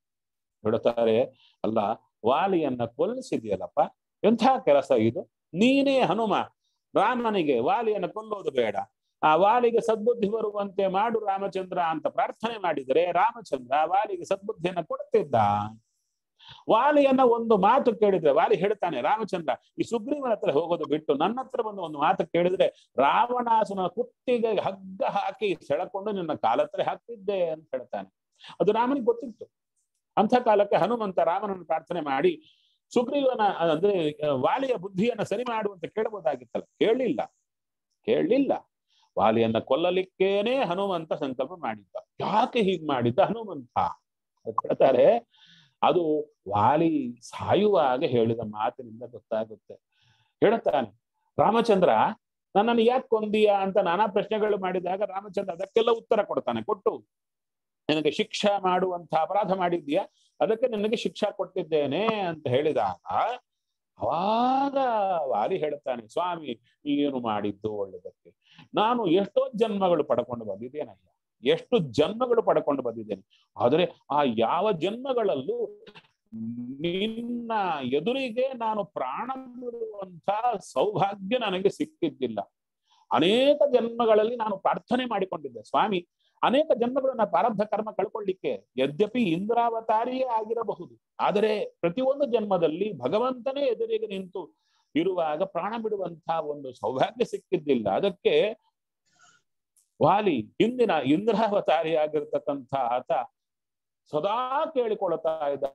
ಹೇಳ್ತಾರೆ ಅಲ್ಲ ವಾಲಿಯನ್ನ ಕೊಲ್ಲಿಸಿದ್ಯಲ್ಲಪ್ಪ ಎಂಥ ಕೆಲಸ ಇದು ನೀನೇ ಹನುಮ ರಾಮನಿಗೆ ವಾಲಿಯನ್ನು ಕೊಲ್ಲೋದು ಬೇಡ ಆ ವಾಲಿಗೆ ಸದ್ಬುದ್ಧಿ ಬರುವಂತೆ ಮಾಡು ರಾಮಚಂದ್ರ ಅಂತ ಪ್ರಾರ್ಥನೆ ಮಾಡಿದರೆ ರಾಮಚಂದ್ರ ವಾಲಿಗೆ ಸದ್ಬುದ್ಧಿಯನ್ನ ಕೊಡ್ತಿದ್ದ ವಾಲಿಯನ್ನ ಒಂದು ಮಾತು ಕೇಳಿದ್ರೆ ವಾಲಿ ಹೇಳ್ತಾನೆ ರಾಮಚಂದ್ರ ಈ ಸುಗ್ರೀವನ ಹತ್ರ ಹೋಗೋದು ಬಿಟ್ಟು ನನ್ನ ಹತ್ರ ಬಂದು ಒಂದು ಮಾತು ಕೇಳಿದ್ರೆ ರಾವಣಾಸುನ ಕುತ್ತಿಗೆ ಹಗ್ಗ ಹಾಕಿ ಸೆಳಕೊಂಡು ನಿನ್ನ ಕಾಲತ್ರ ಹಾಕ್ತಿದ್ದೆ ಅಂತ ಹೇಳ್ತಾನೆ ಅದು ರಾಮನಿಗೆ ಗೊತ್ತಿತ್ತು ಅಂಥ ಕಾಲಕ್ಕೆ ಹನುಮಂತ ರಾಮನನ್ನು ಪ್ರಾರ್ಥನೆ ಮಾಡಿ ಸುಗ್ರೀವನ ಅಂದ್ರೆ ವಾಲಿಯ ಬುದ್ಧಿಯನ್ನ ಸರಿ ಮಾಡುವಂತ ಕೇಳಬಹುದಾಗಿತ್ತಲ್ಲ ಕೇಳಲಿಲ್ಲ ಕೇಳಲಿಲ್ಲ ವಾಲಿಯನ್ನ ಕೊಲ್ಲಲಿಕ್ಕೇನೆ ಹನುಮಂತ ಸಂಕಲ್ಪ ಮಾಡಿದ್ದ ಯಾಕೆ ಹೀಗ್ ಮಾಡಿದ್ದ ಹನುಮಂತ ಹೇಳ್ತಾರೆ ಅದು ವಾಲಿ ಸಾಯುವಾಗ ಹೇಳಿದ ಮಾತಿನಿಂದ ಗೊತ್ತಾಗುತ್ತೆ ಹೇಳ್ತಾನೆ ರಾಮಚಂದ್ರ ನನ್ನನ್ನು ಯಾಕೆ ಕೊಂದೀಯ ಅಂತ ನಾನಾ ಪ್ರಶ್ನೆಗಳು ಮಾಡಿದಾಗ ರಾಮಚಂದ್ರ ಅದಕ್ಕೆಲ್ಲ ಉತ್ತರ ಕೊಡ್ತಾನೆ ಕೊಟ್ಟು ನಿನಗೆ ಶಿಕ್ಷಾ ಮಾಡುವಂತ ಅಪರಾಧ ಮಾಡಿದ್ಯಾ ಅದಕ್ಕೆ ನಿನಗೆ ಶಿಕ್ಷಾ ಕೊಟ್ಟಿದ್ದೇನೆ ಅಂತ ಹೇಳಿದಾಗ ಅವಾಗ ವಾಲಿ ಹೇಳ್ತಾನೆ ಸ್ವಾಮಿ ಏನು ಮಾಡಿದ್ದು ಒಳ್ಳೆದಕ್ಕೆ ನಾನು ಎಷ್ಟೋ ಜನ್ಮಗಳು ಪಡ್ಕೊಂಡು ಬಂದಿದ್ದೇನಯ್ಯ ಎಷ್ಟು ಜನ್ಮಗಳು ಪಡ್ಕೊಂಡು ಬಂದಿದ್ದೇನೆ ಆದರೆ ಆ ಯಾವ ಜನ್ಮಗಳಲ್ಲೂ ನಿನ್ನ ಎದುರಿಗೆ ನಾನು ಪ್ರಾಣ ಬಿಡುವಂತ ಸೌಭಾಗ್ಯ ನನಗೆ ಸಿಕ್ಕಿದ್ದಿಲ್ಲ ಅನೇಕ ಜನ್ಮಗಳಲ್ಲಿ ನಾನು ಪ್ರಾರ್ಥನೆ ಮಾಡಿಕೊಂಡಿದ್ದೆ ಸ್ವಾಮಿ ಅನೇಕ ಜನ್ಮಗಳನ್ನ ಪ್ರಾರಬ್ಧ ಕರ್ಮ ಕಳ್ಕೊಳ್ಳಿಕ್ಕೆ ಯದ್ಯಪಿ ಇಂದ್ರಾವತಾರಿಯೇ ಆಗಿರಬಹುದು ಆದರೆ ಪ್ರತಿಯೊಂದು ಜನ್ಮದಲ್ಲಿ ಭಗವಂತನೇ ಎದುರಿಗೆ ನಿಂತು ಇರುವಾಗ ಪ್ರಾಣ ಬಿಡುವಂತಹ ಒಂದು ಸೌಭಾಗ್ಯ ಸಿಕ್ಕಿದ್ದಿಲ್ಲ ಅದಕ್ಕೆ ವಾಲಿ ಹಿಂದಿನ ಇಂದ್ರಾವತಾರಿ ಆಗಿರ್ತಕ್ಕಂಥ ಆತ ಸದಾ ಕೇಳಿಕೊಳ್ತಾ ಇದ್ದ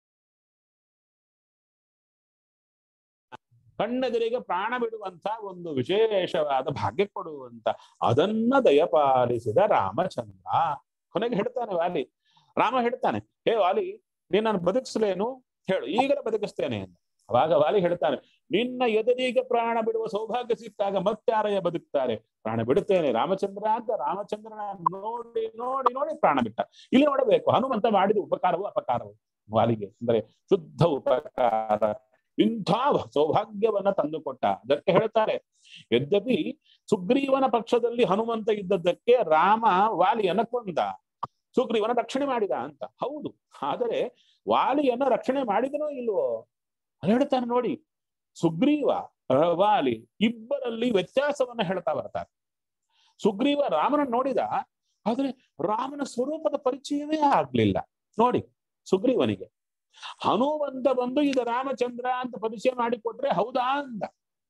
ಕಣ್ಣೆದುರಿಗೆ ಪ್ರಾಣ ಬಿಡುವಂತ ಒಂದು ವಿಶೇಷವಾದ ಭಾಗ್ಯ ಕೊಡುವಂತ ಅದನ್ನ ದಯಪಾಲಿಸಿದ ರಾಮಚಂದ್ರ ಕೊನೆಗೆ ಹೇಳ್ತಾನೆ ವಾಲಿ ರಾಮ ಹೇಳ್ತಾನೆ ಹೇ ವಾಲಿ ನೀನನ್ನು ಬದುಕಿಸ್ಲೇನು ಹೇಳು ಈಗಲೇ ಬದುಕಿಸ್ತೇನೆ ಅಂತ ಅವಾಗ ವಾಲಿ ಹೇಳ್ತಾನೆ ನಿನ್ನ ಎದುರಿಗೆ ಪ್ರಾಣ ಬಿಡುವ ಸೌಭಾಗ್ಯ ಸಿಕ್ಕಾಗ ಮತ್ತಾರಯ್ಯ ಬದುಕ್ತಾರೆ ಪ್ರಾಣ ಬಿಡುತ್ತೇನೆ ರಾಮಚಂದ್ರ ಅಂತ ರಾಮಚಂದ್ರನ ನೋಡಿ ನೋಡಿ ನೋಡಿ ಪ್ರಾಣ ಬಿಟ್ಟ ಇಲ್ಲಿ ನೋಡಬೇಕು ಹನುಮಂತ ಮಾಡಿದ ಉಪಕಾರವು ಅಪಕಾರವು ವಾಲಿಗೆ ಅಂದ್ರೆ ಶುದ್ಧ ಉಪಕಾರ ಇಂಥ ಸೌಭಾಗ್ಯವನ್ನ ತಂದುಕೊಟ್ಟ ಅದಕ್ಕೆ ಹೇಳ್ತಾರೆ ಯದ್ಯಪಿ ಸುಗ್ರೀವನ ಪಕ್ಷದಲ್ಲಿ ಹನುಮಂತ ಇದ್ದದ್ದಕ್ಕೆ ರಾಮ ವಾಲಿಯನ್ನ ಕೊಂದ ಸುಗ್ರೀವನ ರಕ್ಷಣೆ ಮಾಡಿದ ಅಂತ ಹೌದು ಆದರೆ ವಾಲಿಯನ್ನ ರಕ್ಷಣೆ ಮಾಡಿದನೋ ಇಲ್ವೋ ಹೇಳ್ತಾನೆ ನೋಡಿ ಸುಗ್ರೀವ ವಾಲಿ ಇಬ್ಬರಲ್ಲಿ ವ್ಯತ್ಯಾಸವನ್ನ ಹೇಳ್ತಾ ಬರ್ತಾರೆ ಸುಗ್ರೀವ ರಾಮನ ನೋಡಿದ ಆದ್ರೆ ರಾಮನ ಸ್ವರೂಪದ ಪರಿಚಯವೇ ಆಗ್ಲಿಲ್ಲ ನೋಡಿ ಸುಗ್ರೀವನಿಗೆ ಹನುಮಂತ ಬಂದು ಇದು ರಾಮಚಂದ್ರ ಅಂತ ಪರಿಚಯ ಮಾಡಿಕೊಟ್ರೆ ಹೌದಾ ಅಂತ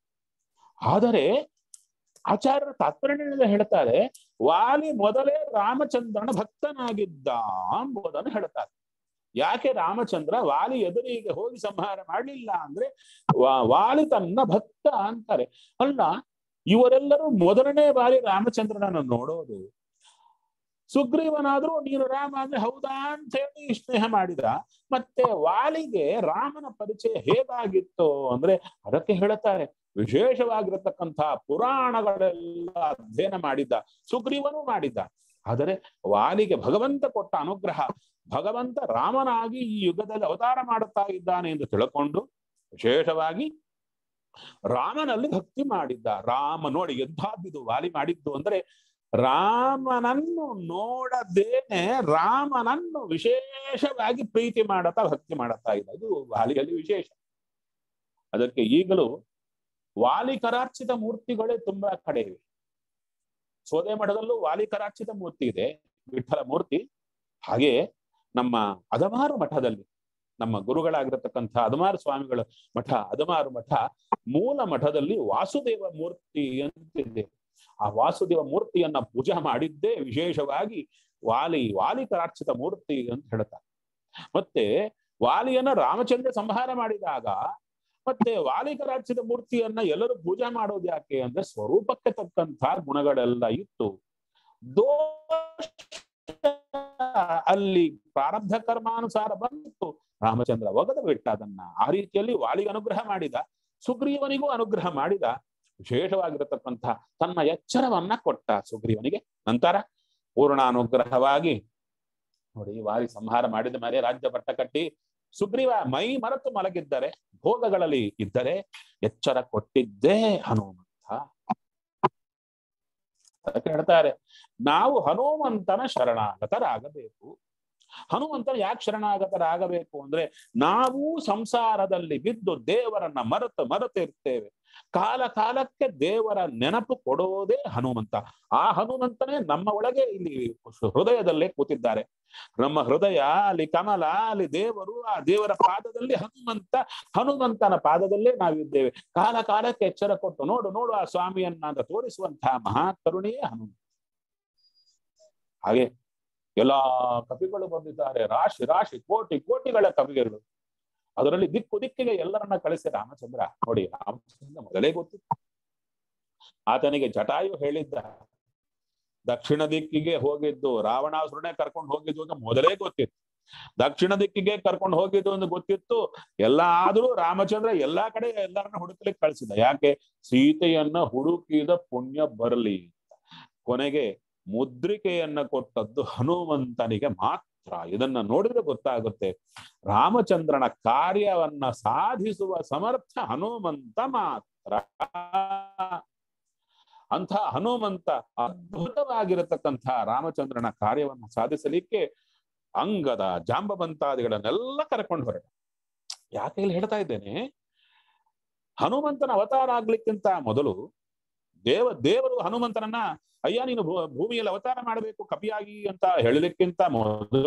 ಆದರೆ ಆಚಾರ್ಯರ ತಾತ್ಪರ್ಯ ಹೇಳ್ತಾರೆ ವಾಲಿ ಮೊದಲೇ ರಾಮಚಂದ್ರನ ಭಕ್ತನಾಗಿದ್ದ ಎಂಬುದನ್ನು ಹೇಳ್ತಾರೆ ಯಾಕೆ ರಾಮಚಂದ್ರ ವಾಲಿ ಎದುರಿಗೆ ಹೋಗಿ ಸಂಹಾರ ಮಾಡಲಿಲ್ಲ ಅಂದ್ರೆ ವಾಲಿ ತನ್ನ ಭಕ್ತ ಅಂತಾರೆ ಅಲ್ಲ ಇವರೆಲ್ಲರೂ ಮೊದಲನೇ ಬಾರಿ ರಾಮಚಂದ್ರನನ್ನು ನೋಡೋದು ಸುಗ್ರೀವನಾದ್ರೂ ನೀನು ರಾಮ ಅಂದ್ರೆ ಹೌದಾ ಅಂತ ಹೇಳಿ ಸ್ನೇಹ ಮಾಡಿದ ಮತ್ತೆ ವಾಲಿಗೆ ರಾಮನ ಪರಿಚಯ ಹೇಗಾಗಿತ್ತು ಅಂದ್ರೆ ಅದಕ್ಕೆ ಹೇಳುತ್ತಾರೆ ವಿಶೇಷವಾಗಿರತಕ್ಕಂಥ ಪುರಾಣಗಳೆಲ್ಲ ಅಧ್ಯಯನ ಮಾಡಿದ್ದ ಸುಗ್ರೀವನು ಮಾಡಿದ್ದ ಆದರೆ ವಾಲಿಗೆ ಭಗವಂತ ಕೊಟ್ಟ ಅನುಗ್ರಹ ಭಗವಂತ ರಾಮನಾಗಿ ಈ ಯುಗದಲ್ಲಿ ಅವತಾರ ಮಾಡುತ್ತಾ ಇದ್ದಾನೆ ಎಂದು ತಿಳ್ಕೊಂಡು ವಿಶೇಷವಾಗಿ ರಾಮನಲ್ಲಿ ಭಕ್ತಿ ಮಾಡಿದ್ದ ರಾಮ ನೋಡಿ ಎಂಥದ್ದಿದು ವಾಲಿ ಮಾಡಿದ್ದು ಅಂದ್ರೆ ರಾಮನನ್ನು ನೋಡದೇನೆ ರಾಮನನ್ನು ವಿಶೇಷವಾಗಿ ಪ್ರೀತಿ ಮಾಡತಾ ಭಕ್ತಿ ಮಾಡುತ್ತಾ ಇದ್ದ ಇದು ವಾಲಿಯಲ್ಲಿ ವಿಶೇಷ ಅದಕ್ಕೆ ಈಗಲೂ ವಾಲಿ ಕರಾರ್ಚಿತ ಮೂರ್ತಿಗಳೇ ತುಂಬಾ ಕಡೆ ಇವೆ ಸೋದೆ ಮಠದಲ್ಲೂ ವಾಲಿ ಕರಾರ್ಚಿತ ಮೂರ್ತಿ ಇದೆ ವಿಠಲ ಮೂರ್ತಿ ಹಾಗೆ ನಮ್ಮ ಅದಮಾರು ಮಠದಲ್ಲಿ ನಮ್ಮ ಗುರುಗಳಾಗಿರತಕ್ಕಂಥ ಅದಮಾರು ಸ್ವಾಮಿಗಳ ಮಠ ಅದಮಾರು ಮಠ ಮೂಲ ಮಠದಲ್ಲಿ ವಾಸುದೇವ ಮೂರ್ತಿ ಅಂತಿದೆ ಆ ವಾಸುದೇವ ಮೂರ್ತಿಯನ್ನ ಪೂಜಾ ಮಾಡಿದ್ದೇ ವಿಶೇಷವಾಗಿ ವಾಲಿ ವಾಲಿ ಕರಾರ್ಚಿತ ಮೂರ್ತಿ ಅಂತ ಹೇಳ್ತಾರೆ ಮತ್ತೆ ವಾಲಿಯನ್ನ ರಾಮಚಂದ್ರ ಸಂಹಾರ ಮಾಡಿದಾಗ ಮತ್ತೆ ವಾಲಿಕರಾಚಿತ ಮೂರ್ತಿಯನ್ನ ಎಲ್ಲರೂ ಪೂಜೆ ಮಾಡೋದು ಯಾಕೆ ಅಂದ್ರೆ ಸ್ವರೂಪಕ್ಕೆ ತಕ್ಕಂತ ಗುಣಗಳೆಲ್ಲ ಇತ್ತು ದೋಷ ಅಲ್ಲಿ ಪ್ರಾರಬ್ಧ ಕರ್ಮಾನುಸಾರ ಬಂತು ರಾಮಚಂದ್ರ ಒಗದ ಬಿಟ್ಟ ಅದನ್ನ ಆ ರೀತಿಯಲ್ಲಿ ವಾಲಿಗೆ ಅನುಗ್ರಹ ಮಾಡಿದ ಸುಗ್ರೀವನಿಗೂ ಅನುಗ್ರಹ ಮಾಡಿದ ವಿಶೇಷವಾಗಿರತಕ್ಕಂಥ ತನ್ನ ಎಚ್ಚರವನ್ನ ಕೊಟ್ಟ ಸುಗ್ರೀವನಿಗೆ ನಂತರ ಪೂರ್ಣಾನುಗ್ರಹವಾಗಿ ನೋಡಿ ವಾಲಿ ಸಂಹಾರ ಮಾಡಿದ ಮೇಲೆ ರಾಜ್ಯ ಪಟ್ಟ ಕಟ್ಟಿ ಸುಗ್ರೀವ ಮೈ ಮರೆತು ಮಲಗಿದ್ದರೆ ಭೋಗಗಳಲ್ಲಿ ಇದ್ದರೆ ಎಚ್ಚರ ಕೊಟ್ಟಿದ್ದೇ ಹನುಮಂತ ಅದಕ್ಕೆ ಹೇಳ್ತಾರೆ ನಾವು ಹನುಮಂತನ ಶರಣಾಗತರಾಗಬೇಕು ಹನುಮಂತ ಯಾಕೆ ಶರಣಾಗತರಾಗಬೇಕು ಅಂದ್ರೆ ನಾವು ಸಂಸಾರದಲ್ಲಿ ಬಿದ್ದು ದೇವರನ್ನ ಮರೆತು ಮರೆತಿರ್ತೇವೆ ಕಾಲ ಕಾಲಕ್ಕೆ ದೇವರ ನೆನಪು ಕೊಡೋದೇ ಹನುಮಂತ ಆ ಹನುಮಂತನೇ ನಮ್ಮ ಒಳಗೆ ಇಲ್ಲಿ ಹೃದಯದಲ್ಲೇ ಕೂತಿದ್ದಾರೆ ನಮ್ಮ ಹೃದಯ ಅಲ್ಲಿ ಕಮಲ ಅಲ್ಲಿ ದೇವರು ಆ ದೇವರ ಪಾದದಲ್ಲಿ ಹನುಮಂತ ಹನುಮಂತನ ಪಾದದಲ್ಲೇ ನಾವಿದ್ದೇವೆ ಕಾಲ ಕಾಲಕ್ಕೆ ಎಚ್ಚರ ಕೊಟ್ಟು ನೋಡು ನೋಡು ಆ ಸ್ವಾಮಿಯನ್ನ ಅಂತ ತೋರಿಸುವಂತಹ ಮಹಾಕರುಣೆಯೇ ಹನುಮಂತ ಹಾಗೆ ಎಲ್ಲಾ ಕವಿಗಳು ಬಂದಿದ್ದಾರೆ ರಾಶಿ ರಾಶಿ ಕೋಟಿ ಕೋಟಿಗಳ ಕವಿಗಳು ಅದರಲ್ಲಿ ದಿಕ್ಕು ದಿಕ್ಕಿಗೆ ಎಲ್ಲರನ್ನ ಕಳಿಸಿ ರಾಮಚಂದ್ರ ನೋಡಿ ರಾಮಚಂದ್ರ ಮೊದಲೇ ಗೊತ್ತಿತ್ತು ಆತನಿಗೆ ಜಟಾಯು ಹೇಳಿದ್ದ ದಕ್ಷಿಣ ದಿಕ್ಕಿಗೆ ಹೋಗಿದ್ದು ರಾವಣಾಸುರನೇ ಕರ್ಕೊಂಡು ಹೋಗಿದ್ದು ಅಂತ ಮೊದಲೇ ಗೊತ್ತಿತ್ತು ದಕ್ಷಿಣ ದಿಕ್ಕಿಗೆ ಕರ್ಕೊಂಡು ಹೋಗಿದ್ದು ಅಂತ ಗೊತ್ತಿತ್ತು ಎಲ್ಲ ಆದ್ರೂ ರಾಮಚಂದ್ರ ಎಲ್ಲಾ ಕಡೆ ಎಲ್ಲರನ್ನ ಹುಡುಕ್ಲಿಕ್ಕೆ ಕಳಿಸಿದ ಯಾಕೆ ಸೀತೆಯನ್ನ ಹುಡುಕಿದ ಪುಣ್ಯ ಬರಲಿ ಕೊನೆಗೆ ಮುದ್ರಿಕೆಯನ್ನ ಕೊಟ್ಟದ್ದು ಹನುಮಂತನಿಗೆ ಮಾತ್ರ ಇದನ್ನ ನೋಡಿದ್ರೆ ಗೊತ್ತಾಗುತ್ತೆ ರಾಮಚಂದ್ರನ ಕಾರ್ಯವನ್ನ ಸಾಧಿಸುವ ಸಮರ್ಥ ಹನುಮಂತ ಮಾತ್ರ ಅಂಥ ಹನುಮಂತ ಅದ್ಭುತವಾಗಿರತಕ್ಕಂಥ ರಾಮಚಂದ್ರನ ಕಾರ್ಯವನ್ನ ಸಾಧಿಸಲಿಕ್ಕೆ ಅಂಗದ ಜಾಂಬವಂತಾದಿಗಳನ್ನೆಲ್ಲ ಕರ್ಕೊಂಡು ಹೊರಟ ಯಾಕೆ ಇಲ್ಲಿ ಹೇಳ್ತಾ ಇದ್ದೇನೆ ಹನುಮಂತನ ಅವತಾರ ಆಗ್ಲಿಕ್ಕಿಂತ ಮೊದಲು ದೇವ ದೇವರು ಹನುಮಂತನನ್ನ ಅಯ್ಯ ನೀನು ಭೂ- ಭೂಮಿಯಲ್ಲಿ ಅವತಾರ ಮಾಡಬೇಕು ಕಪಿಯಾಗಿ ಅಂತ ಹೇಳಲಿಕ್ಕಿಂತ ಮೊದಲು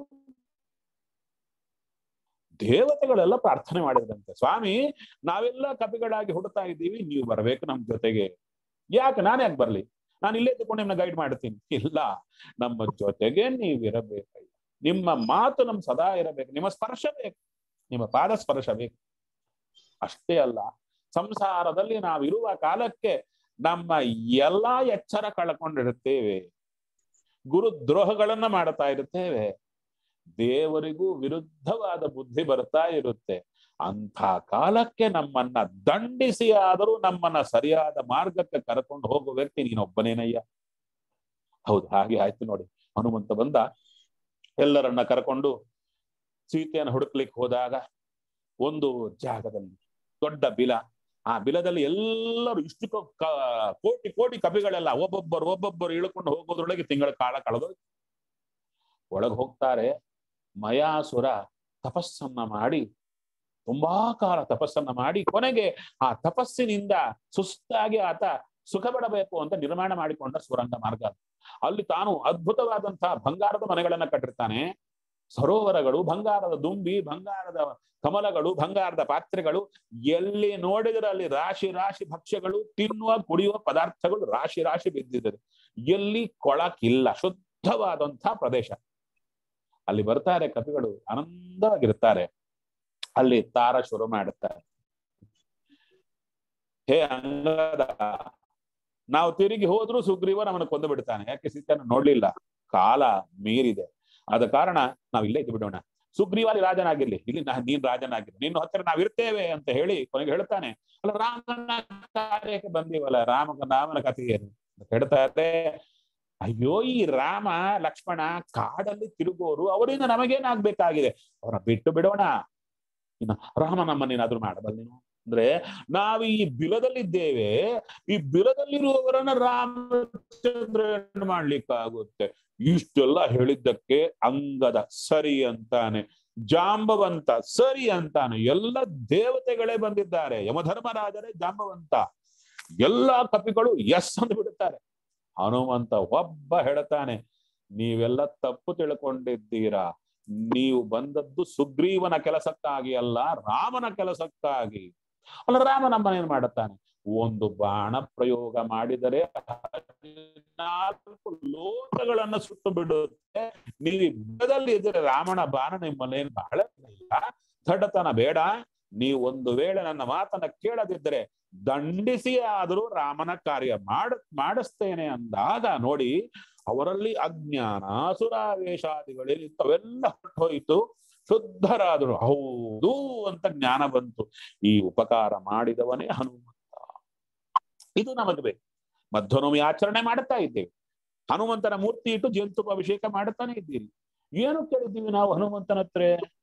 ದೇವತೆಗಳೆಲ್ಲ ಪ್ರಾರ್ಥನೆ ಮಾಡಿದ್ರಂತೆ ಸ್ವಾಮಿ ನಾವೆಲ್ಲ ಕಪಿಗಳಾಗಿ ಹುಡುತಾ ಇದ್ದೀವಿ ನೀವು ಬರ್ಬೇಕು ನಮ್ ಜೊತೆಗೆ ಯಾಕೆ ನಾನು ಯಾಕೆ ಬರ್ಲಿ ನಾನು ಇಲ್ಲೇ ತಗೊಂಡು ನಿಮ್ಮನ್ನ ಗೈಡ್ ಮಾಡ್ತೀನಿ ಇಲ್ಲ ನಮ್ಮ ಜೊತೆಗೆ ನೀವಿರಬೇಕಯ್ಯ ನಿಮ್ಮ ಮಾತು ನಮ್ ಸದಾ ಇರಬೇಕು ನಿಮ್ಮ ಸ್ಪರ್ಶ ಬೇಕು ನಿಮ್ಮ ಪಾದ ಸ್ಪರ್ಶ ಬೇಕು ಅಷ್ಟೇ ಅಲ್ಲ ಸಂಸಾರದಲ್ಲಿ ನಾವಿರುವ ಕಾಲಕ್ಕೆ ನಮ್ಮ ಎಲ್ಲಾ ಎಚ್ಚರ ಕಳ್ಕೊಂಡಿರುತ್ತೇವೆ ಗುರು ದ್ರೋಹಗಳನ್ನ ಮಾಡ್ತಾ ಇರುತ್ತೇವೆ ದೇವರಿಗೂ ವಿರುದ್ಧವಾದ ಬುದ್ಧಿ ಬರ್ತಾ ಇರುತ್ತೆ ಅಂಥ ಕಾಲಕ್ಕೆ ನಮ್ಮನ್ನ ದಂಡಿಸಿ ಆದರೂ ನಮ್ಮನ್ನ ಸರಿಯಾದ ಮಾರ್ಗಕ್ಕೆ ಕರ್ಕೊಂಡು ಹೋಗುವ ವ್ಯಕ್ತಿ ನೀನೊಬ್ಬನೇನಯ್ಯ ಹೌದು ಹಾಗೆ ಆಯ್ತು ನೋಡಿ ಹನುಮಂತ ಬಂದ ಎಲ್ಲರನ್ನ ಕರ್ಕೊಂಡು ಸೀತೆಯನ್ನು ಹುಡುಕ್ಲಿಕ್ಕೆ ಹೋದಾಗ ಒಂದು ಜಾಗದಲ್ಲಿ ದೊಡ್ಡ ಬಿಲ ಆ ಬಿಲದಲ್ಲಿ ಎಲ್ಲರೂ ಇಷ್ಟು ಕೊ- ಕ- ಕೋಟಿ ಕೋಟಿ ಕಪಿಗಳೆಲ್ಲ ಒಬ್ಬೊಬ್ಬರು ಒಬ್ಬೊಬ್ಬರು ಇಳ್ಕೊಂಡು ಹೋಗೋದ್ರೊಳಗೆ ತಿಂಗಳ ಕಾಲ ಕಳೆದು ಒಳಗೆ ಹೋಗ್ತಾರೆ ಮಯಾಸುರ ತಪಸ್ಸನ್ನ ಮಾಡಿ ತುಂಬಾ ಕಾಲ ತಪಸ್ಸನ್ನ ಮಾಡಿ ಕೊನೆಗೆ ಆ ತಪಸ್ಸಿನಿಂದ ಸುಸ್ತಾಗಿ ಆತ ಸುಖ ಪಡಬೇಕು ಅಂತ ನಿರ್ಮಾಣ ಮಾಡಿಕೊಂಡ ಸುರಂಗ ಮಾರ್ಗ ಅದು. ಅಲ್ಲಿ ತಾನು ಅದ್ಭುತವಾದಂತಹ ಬಂಗಾರದ ಮನೆಗಳನ್ನ ಕಟ್ಟಿರ್ತಾನೆ ಸರೋವರಗಳು ಬಂಗಾರದ ದುಂಬಿ ಬಂಗಾರದ ಕಮಲಗಳು ಬಂಗಾರದ ಪಾತ್ರೆಗಳು ಎಲ್ಲಿ ನೋಡಿದ್ರೆ ಅಲ್ಲಿ ರಾಶಿ ರಾಶಿ ಭಕ್ಷ್ಯಗಳು ತಿನ್ನುವ ಕುಡಿಯುವ ಪದಾರ್ಥಗಳು ರಾಶಿ ರಾಶಿ ಬಿದ್ದಿದೆ ಎಲ್ಲಿ ಕೊಳಕಿಲ್ಲ ಶುದ್ಧವಾದಂತಹ ಪ್ರದೇಶ ಅಲ್ಲಿ ಬರ್ತಾರೆ ಕಪಿಗಳು ಆನಂದವಾಗಿರ್ತಾರೆ ಅಲ್ಲಿ ತಾರ ಶುರು ಮಾಡುತ್ತಾರೆ ಹೇ ಅಂಗದ ನಾವು ತಿರುಗಿ ಹೋದ್ರೂ ಸುಗ್ರೀವ ನಮ್ಮನ್ನು ಕೊಂದು ಬಿಡ್ತಾನೆ ಯಾಕೆ ಸೀತೆಯನ್ನು ನೋಡ್ಲಿಲ್ಲ ಕಾಲ ಮೀರಿದೆ ಆದ ಕಾರಣ ನಾವ್ ಇಲ್ಲೇ ಇದ್ದು ಬಿಡೋಣ ಸುಗ್ರೀವಾಲಿ ರಾಜನಾಗಿರ್ಲಿ ಇಲ್ಲಿ ನಾ- ನೀನ್ ರಾಜನಾಗಿರ್ಲಿ ನಿನ್ನ ಹತ್ತಿರ ನಾವ್ ಇರ್ತೇವೆ ಅಂತ ಹೇಳಿ ಕೊನೆಗೆ ಹೇಳ್ತಾನೆ ಅಲ್ಲ ರಾಮನ ಕಾರ್ಯಕ್ಕೆ ಬಂದೀವಲ್ಲ ರಾಮ ರಾಮನ ಕಥೆ ಏನು ಅಂತ ಹೇಳ್ತಾರೆ ಅಯ್ಯೋ ಈ ರಾಮ ಲಕ್ಷ್ಮಣ ಕಾಡಲ್ಲಿ ತಿರುಗೋರು ಅವರಿಂದ ನಮಗೇನಾಗ್ಬೇಕಾಗಿದೆ ಅವರ ಬಿಟ್ಟು ಬಿಡೋಣ ಇನ್ನು ರಾಮ ನಮ್ಮನ್ನೇನಾದ್ರೂ ಮಾಡಬಲ್ಲ ನೀನು ಅಂದ್ರೆ ನಾವು ಈ ಬಿಲದಲ್ಲಿದ್ದೇವೆ ಈ ಬಿಲದಲ್ಲಿರುವವರನ್ನ ರಾಮಚಂದ್ರ ಏನು ಮಾಡ್ಲಿಕ್ಕಾಗುತ್ತೆ ಇಷ್ಟೆಲ್ಲ ಹೇಳಿದ್ದಕ್ಕೆ ಅಂಗದ ಸರಿ ಅಂತಾನೆ ಜಾಂಬವಂತ ಸರಿ ಅಂತಾನೆ ಎಲ್ಲ ದೇವತೆಗಳೇ ಬಂದಿದ್ದಾರೆ ಯಮಧರ್ಮರಾಜರೇ ಜಾಂಬವಂತ ಎಲ್ಲಾ ಕಪಿಗಳು ಎಸ್ ಅಂತ ಬಿಡುತ್ತಾರೆ ಹನುಮಂತ ಒಬ್ಬ ಹೇಳ್ತಾನೆ ನೀವೆಲ್ಲ ತಪ್ಪು ತಿಳ್ಕೊಂಡಿದ್ದೀರಾ ನೀವು ಬಂದದ್ದು ಸುಗ್ರೀವನ ಕೆಲಸಕ್ಕಾಗಿ ಅಲ್ಲ ರಾಮನ ಕೆಲಸಕ್ಕಾಗಿ ಅಲ್ಲ ರಾಮ ನಮ್ಮನೇನ್ ಮಾಡುತ್ತಾನೆ ಒಂದು ಬಾಣ ಪ್ರಯೋಗ ಮಾಡಿದರೆ ಹದಿನಾಲ್ಕು ಲೋಕಗಳನ್ನ ಸುಟ್ಟು ಬಿಡುತ್ತೆ ನೀವು ಯುದ್ಧದಲ್ಲಿ ಇದ್ರೆ ರಾಮನ ಬಾಣ ನಿಮ್ಮನೇನು ಬಹಳ ಇಲ್ಲ ದಡ್ಡತನ ಬೇಡ ನೀವು ಒಂದು ವೇಳೆ ನನ್ನ ಮಾತನ್ನ ಕೇಳದಿದ್ದರೆ ದಂಡಿಸಿ ಆದರೂ ರಾಮನ ಕಾರ್ಯ ಮಾಡ ಮಾಡಿಸ್ತೇನೆ ಅಂದಾಗ ನೋಡಿ ಅವರಲ್ಲಿ ಅಜ್ಞಾನ ಸುರಾವೇಶಾದಿಗಳಲ್ಲಿ ಅವೆಲ್ಲ ಹೊರಟೋಯ್ತು ಶುದ್ಧರಾದರು ಹೌದು ಅಂತ ಜ್ಞಾನ ಬಂತು ಈ ಉಪಕಾರ ಮಾಡಿದವನೇ ಹನುಮಂತ ಇದು ನಮಗೆ ಬೇಕು ಮಧ್ವನವಮಿ ಆಚರಣೆ ಮಾಡ್ತಾ ಇದ್ದೇವೆ ಹನುಮಂತನ ಮೂರ್ತಿ ಇಟ್ಟು ಜೇನುತುಪ್ಪ ಅಭಿಷೇಕ ಮಾಡುತ್ತಾನೆ ಇದ್ದೀರಿ ಏನು ಕೇಳಿದ್ದೀವಿ ನಾವು ಹನುಮಂತನ ಹತ್ರ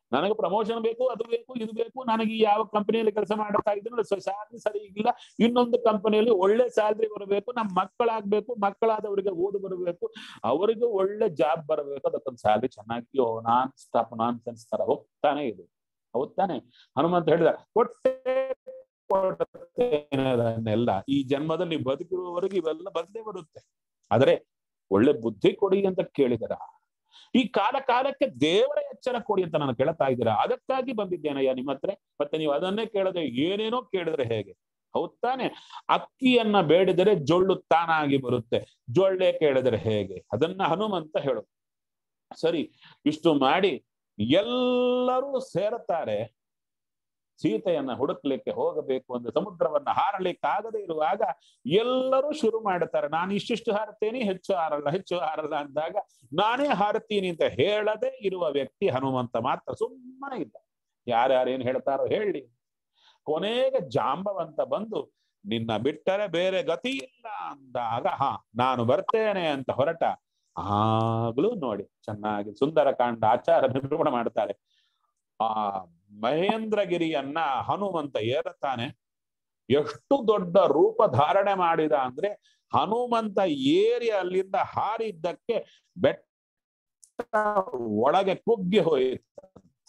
ನನಗೆ ಪ್ರಮೋಷನ್ ಬೇಕು ಅದು ಬೇಕು ಇದು ಬೇಕು ನನಗೆ ಈ ಯಾವ ಕಂಪನಿಯಲ್ಲಿ ಕೆಲಸ ಮಾಡ್ತಾ ಇದ್ದೀನಿ ಸ್ಯಾಲ್ರಿ ಸರಿ ಇಲ್ಲ ಇನ್ನೊಂದು ಕಂಪನಿಯಲ್ಲಿ ಒಳ್ಳೆ ಸ್ಯಾಲ್ರಿ ಬರಬೇಕು ನಮ್ಮ ಮಕ್ಕಳಾಗ್ಬೇಕು ಮಕ್ಕಳಾದವರಿಗೆ ಓದು ಬರಬೇಕು ಅವರಿಗೂ ಒಳ್ಳೆ ಜಾಬ್ ಬರಬೇಕು ಅದಕ್ಕೊಂದು ಸ್ಯಾಲ್ರಿ ಚೆನ್ನಾಗಿ ನಾನ್ ಸ್ಟಾಪ್ ನಾನ್ ಸೆನ್ಸ್ ತರ ಹೋಗ್ತಾನೆ ಇದೆ ಹೌದ್ ತಾನೆ ಹನುಮಂತ ಹೇಳಿದ ಕೊಟ್ಟೆ ಕೊಡುತ್ತೇನೆಲ್ಲ ಈ ಜನ್ಮದಲ್ಲಿ ಬದುಕಿರುವವರೆಗೆ ಇವೆಲ್ಲ ಬಂದೇ ಬರುತ್ತೆ ಆದರೆ ಒಳ್ಳೆ ಬುದ್ಧಿ ಕೊಡಿ ಅಂತ ಕೇಳಿದರ ಈ ಕಾಲ ಕಾಲಕ್ಕೆ ದೇವರ ಎಚ್ಚರ ಕೊಡಿ ಅಂತ ನಾನು ಕೇಳ್ತಾ ಇದ್ದೀರಾ ಅದಕ್ಕಾಗಿ ಬಂದಿದ್ದೇನಯ್ಯ ನಿಮ್ಮ ಹತ್ರ ಮತ್ತೆ ನೀವು ಅದನ್ನೇ ಕೇಳದೆ ಏನೇನೋ ಕೇಳಿದ್ರೆ ಹೇಗೆ ಹೌದ್ ತಾನೆ ಅಕ್ಕಿಯನ್ನ ಬೇಡಿದರೆ ಜೊಳ್ಳು ತಾನಾಗಿ ಬರುತ್ತೆ ಜೊಳ್ಳೆ ಕೇಳಿದರೆ ಹೇಗೆ ಅದನ್ನ ಹನುಮಂತ ಹೇಳು ಸರಿ ಇಷ್ಟು ಮಾಡಿ ಎಲ್ಲರೂ ಸೇರುತ್ತಾರೆ ಸೀತೆಯನ್ನ ಹುಡುಕ್ಲಿಕ್ಕೆ ಹೋಗಬೇಕು ಅಂದ್ರೆ ಸಮುದ್ರವನ್ನ ಹಾರಲಿಕ್ಕಾಗದೇ ಇರುವಾಗ ಎಲ್ಲರೂ ಶುರು ಮಾಡುತ್ತಾರೆ ನಾನು ಇಷ್ಟಿಷ್ಟು ಹಾರುತ್ತೇನೆ ಹೆಚ್ಚು ಹಾರಲ್ಲ ಹೆಚ್ಚು ಹಾರಲ್ಲ ಅಂದಾಗ ನಾನೇ ಹಾರುತ್ತೀನಿ ಅಂತ ಹೇಳದೆ ಇರುವ ವ್ಯಕ್ತಿ ಹನುಮಂತ ಮಾತ್ರ ಸುಮ್ಮನೆ ಇಲ್ಲ ಯಾರ್ಯಾರೇನು ಹೇಳ್ತಾರೋ ಹೇಳಿ ಕೊನೆಗೆ ಜಾಂಬವಂತ ಬಂದು ನಿನ್ನ ಬಿಟ್ಟರೆ ಬೇರೆ ಗತಿ ಇಲ್ಲ ಅಂದಾಗ ಹಾ ನಾನು ಬರ್ತೇನೆ ಅಂತ ಹೊರಟ ಆಗ್ಲೂ ನೋಡಿ ಚೆನ್ನಾಗಿ ಸುಂದರಕಾಂಡ ಆಚಾರ ನಿರೂಪಣೆ ಮಾಡ್ತಾರೆ ಆ ಮಹೇಂದ್ರಗಿರಿಯನ್ನ ಹನುಮಂತ ಏರುತ್ತಾನೆ ಎಷ್ಟು ದೊಡ್ಡ ರೂಪ ಧಾರಣೆ ಮಾಡಿದ ಅಂದ್ರೆ ಹನುಮಂತ ಏರಿ ಅಲ್ಲಿಂದ ಹಾರಿದ್ದಕ್ಕೆ ಬೆಟ್ಟ ಒಳಗೆ ಕುಗ್ಗಿ ಹೋಯಿತು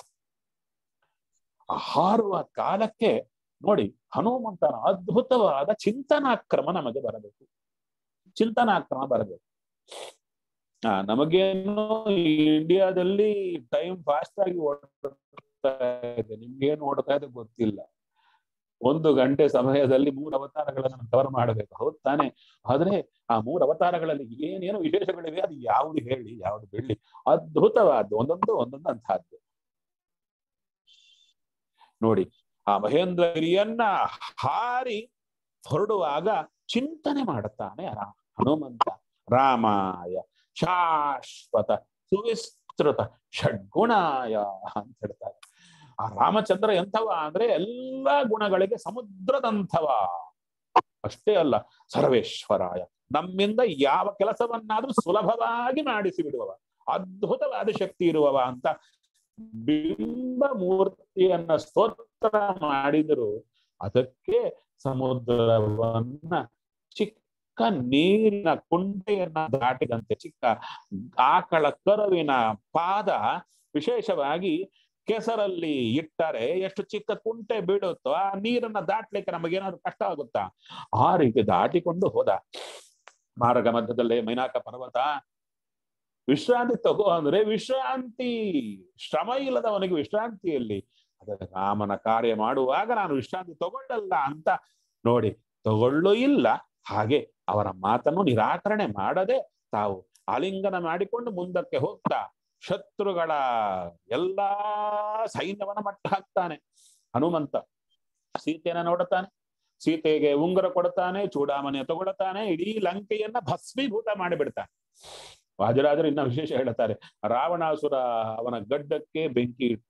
ಹಾರುವ ಕಾಲಕ್ಕೆ ನೋಡಿ ಹನುಮಂತನ ಅದ್ಭುತವಾದ ಚಿಂತನಾಕ್ರಮ ನಮಗೆ ಬರಬೇಕು ಚಿಂತನಾಕ್ರಮ ಬರಬೇಕು ಆ ನಮಗೇನು ಇಂಡಿಯಾದಲ್ಲಿ ಟೈಮ್ ಫಾಸ್ಟ್ ಆಗಿ ಓಡ್ತಾ ಇದೆ ನಿಮ್ಗೇನು ಓಡ್ತಾ ಇದೆ ಗೊತ್ತಿಲ್ಲ ಒಂದು ಗಂಟೆ ಸಮಯದಲ್ಲಿ ಮೂರು ಅವತಾರಗಳನ್ನು ಕವರ್ ಮಾಡಬೇಕು ಹೌದ್ ತಾನೆ ಆದ್ರೆ ಆ ಮೂರು ಅವತಾರಗಳಲ್ಲಿ ಏನೇನು ವಿಶೇಷಗಳಿವೆ ಅದು ಯಾವುದು ಹೇಳಿ ಯಾವುದು ಬೆಳ್ಳಿ ಅದ್ಭುತವಾದ್ದು ಒಂದೊಂದು ಒಂದೊಂದು ಅಂತಹದ್ದು ನೋಡಿ ಆ ಮಹೇಂದ್ರಗಿರಿಯನ್ನ ಹಾರಿ ಹೊರಡುವಾಗ ಚಿಂತನೆ ಮಾಡುತ್ತಾನೆ ಹನುಮಂತ ರಾಮಾಯ ಶಾಶ್ವತ ಸುವಿಸ್ತೃತ ಷಡ್ಗುಣಾಯ ಅಂತ ಹೇಳ್ತಾರೆ ಆ ರಾಮಚಂದ್ರ ಎಂಥವ ಅಂದ್ರೆ ಎಲ್ಲಾ ಗುಣಗಳಿಗೆ ಸಮುದ್ರದಂಥವ ಅಷ್ಟೇ ಅಲ್ಲ ಸರ್ವೇಶ್ವರಾಯ ನಮ್ಮಿಂದ ಯಾವ ಕೆಲಸವನ್ನಾದ್ರೂ ಸುಲಭವಾಗಿ ಮಾಡಿಸಿ ಬಿಡುವವ ಅದ್ಭುತವಾದ ಶಕ್ತಿ ಇರುವವ ಅಂತ ಬಿಂಬ ಮೂರ್ತಿಯನ್ನ ಸ್ತೋತ್ರ ಮಾಡಿದರು ಅದಕ್ಕೆ ಸಮುದ್ರವನ್ನ ಚಿಕ್ಕ ನೀರಿನ ಕುಂಟೆಯನ್ನ ದಾಟಿದಂತೆ ಚಿಕ್ಕ ಆಕಳ ಕರುವಿನ ಪಾದ ವಿಶೇಷವಾಗಿ ಕೆಸರಲ್ಲಿ ಇಟ್ಟರೆ ಎಷ್ಟು ಚಿಕ್ಕ ಕುಂಟೆ ಬೀಳುತ್ತೋ ಆ ನೀರನ್ನ ದಾಟ್ಲಿಕ್ಕೆ ನಮಗೇನಾದ್ರು ಕಷ್ಟ ಆಗುತ್ತಾ ಆ ರೀತಿ ದಾಟಿಕೊಂಡು ಹೋದ ಮಾರ್ಗ ಮಧ್ಯದಲ್ಲೇ ಮೈನಾಕ ಪರ್ವತ ವಿಶ್ರಾಂತಿ ತಗೋ ಅಂದ್ರೆ ವಿಶ್ರಾಂತಿ ಶ್ರಮ ಇಲ್ಲದವನಿಗೆ ವಿಶ್ರಾಂತಿಯಲ್ಲಿ ಅದರ ರಾಮನ ಕಾರ್ಯ ಮಾಡುವಾಗ ನಾನು ವಿಶ್ರಾಂತಿ ತಗೊಳ್ಳಲ್ಲ ಅಂತ ನೋಡಿ ತಗೊಳ್ಳೂ ಇಲ್ಲ ಹಾಗೆ ಅವರ ಮಾತನ್ನು ನಿರಾಕರಣೆ ಮಾಡದೆ ತಾವು ಆಲಿಂಗನ ಮಾಡಿಕೊಂಡು ಮುಂದಕ್ಕೆ ಹೋಗ್ತಾ ಶತ್ರುಗಳ ಎಲ್ಲಾ ಸೈನ್ಯವನ್ನ ಮಟ್ಟ ಹಾಕ್ತಾನೆ ಹನುಮಂತ ಸೀತೆಯನ್ನ ನೋಡುತ್ತಾನೆ ಸೀತೆಗೆ ಉಂಗುರ ಕೊಡುತ್ತಾನೆ ಚೂಡಾಮಣಿ ತಗೊಳ್ತಾನೆ ಇಡೀ ಲಂಕೆಯನ್ನ ಭಸ್ಮೀಭೂತ ಮಾಡಿಬಿಡ್ತಾನೆ ವಾಜರಾಜರು ಇನ್ನ ವಿಶೇಷ ಹೇಳ್ತಾರೆ ರಾವಣಾಸುರ ಅವನ ಗಡ್ಡಕ್ಕೆ ಬೆಂಕಿ ಇಟ್ಟ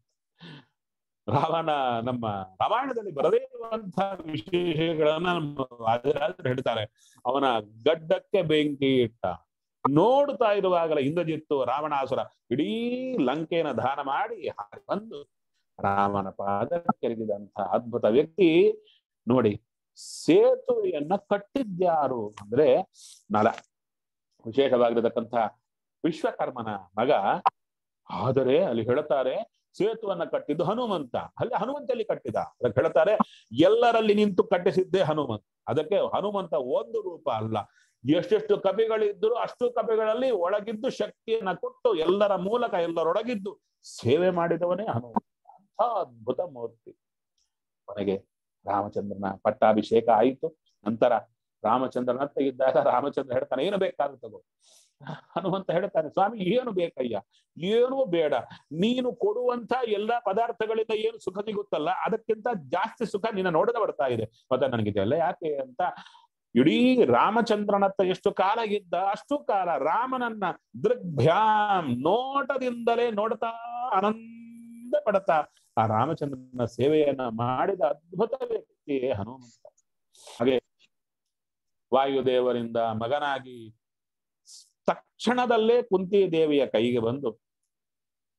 ರಾವಣ ನಮ್ಮ ರಾಮಾಯಣದಲ್ಲಿ ಬರದೇ ಇರುವಂತಹ ವಿಶೇಷಗಳನ್ನ ನಮ್ಮ ವಾಜರಾಜರು ಹೇಳ್ತಾರೆ ಅವನ ಗಡ್ಡಕ್ಕೆ ಬೆಂಕಿ ಇಟ್ಟ ನೋಡ್ತಾ ಇರುವಾಗಲೇ ಇಂದ್ರಜಿತ್ತು ರಾವಣಾಸುರ ಇಡೀ ಲಂಕೆಯನ್ನ ದಾನ ಮಾಡಿ ಹಾರಿ ಬಂದು ರಾಮನ ಪಾದ ಕೆರಗಿದಂತಹ ಅದ್ಭುತ ವ್ಯಕ್ತಿ ನೋಡಿ ಸೇತುವೆಯನ್ನ ಕಟ್ಟಿದ್ಯಾರು ಅಂದ್ರೆ ನಲ ವಿಶೇಷವಾಗಿರತಕ್ಕಂಥ ವಿಶ್ವಕರ್ಮನ ಮಗ ಆದರೆ ಅಲ್ಲಿ ಹೇಳ್ತಾರೆ ಸೇತುವನ್ನ ಕಟ್ಟಿದ್ದು ಹನುಮಂತ ಅಲ್ಲಿ ಹನುಮಂತಲ್ಲಿ ಕಟ್ಟಿದ ಅದಕ್ಕೆ ಹೇಳ್ತಾರೆ ಎಲ್ಲರಲ್ಲಿ ನಿಂತು ಕಟ್ಟಿಸಿದ್ದೇ ಹನುಮಂತ ಅದಕ್ಕೆ ಹನುಮಂತ ಒಂದು ರೂಪ ಅಲ್ಲ ಎಷ್ಟೆಷ್ಟು ಕಪಿಗಳಿದ್ರು ಅಷ್ಟು ಕಪಿಗಳಲ್ಲಿ ಒಳಗಿದ್ದು ಶಕ್ತಿಯನ್ನ ಕೊಟ್ಟು ಎಲ್ಲರ ಮೂಲಕ ಎಲ್ಲರೊಳಗಿದ್ದು ಸೇವೆ ಮಾಡಿದವನೇ ಹನುಮಂತ ಅಂಥ ಅದ್ಭುತ ಮೂರ್ತಿ ಕೊನೆಗೆ ರಾಮಚಂದ್ರನ ಪಟ್ಟಾಭಿಷೇಕ ಆಯಿತು ನಂತರ ರಾಮಚಂದ್ರನತ್ತ ಇದ್ದಾಗ ರಾಮಚಂದ್ರ ಹೇಳ್ತಾನೆ ಏನು ಬೇಕಾದ್ರೂ ತಗೋ ಹನುಮಂತ ಹೇಳ್ತಾನೆ ಸ್ವಾಮಿ ಏನು ಬೇಕಯ್ಯ ಏನೂ ಬೇಡ ನೀನು ಕೊಡುವಂತ ಎಲ್ಲಾ ಪದಾರ್ಥಗಳಿಂದ ಏನು ಸುಖ ಸಿಗುತ್ತಲ್ಲ ಅದಕ್ಕಿಂತ ಜಾಸ್ತಿ ಸುಖ ನಿನ್ನ ನೋಡದ ಬರ್ತಾ ಇದೆ ಮತ್ತೆ ನನಗಿದೆಲ್ಲ ಯಾಕೆ ಅಂತ ಇಡೀ ರಾಮಚಂದ್ರನತ್ತ ಎಷ್ಟು ಕಾಲ ಇದ್ದ ಅಷ್ಟು ಕಾಲ ರಾಮನನ್ನ ದೃಗ್ಭ್ಯಾಂ ನೋಟದಿಂದಲೇ ನೋಡ್ತಾ ಆನಂದ ಪಡ್ತಾ ಆ ರಾಮಚಂದ್ರನ ಸೇವೆಯನ್ನ ಮಾಡಿದ ಅದ್ಭುತ ವ್ಯಕ್ತಿ ಹನುಮಂತ ಹಾಗೆ ವಾಯುದೇವರಿಂದ ಮಗನಾಗಿ ತಕ್ಷಣದಲ್ಲೇ ಕುಂತಿ ದೇವಿಯ ಕೈಗೆ ಬಂದು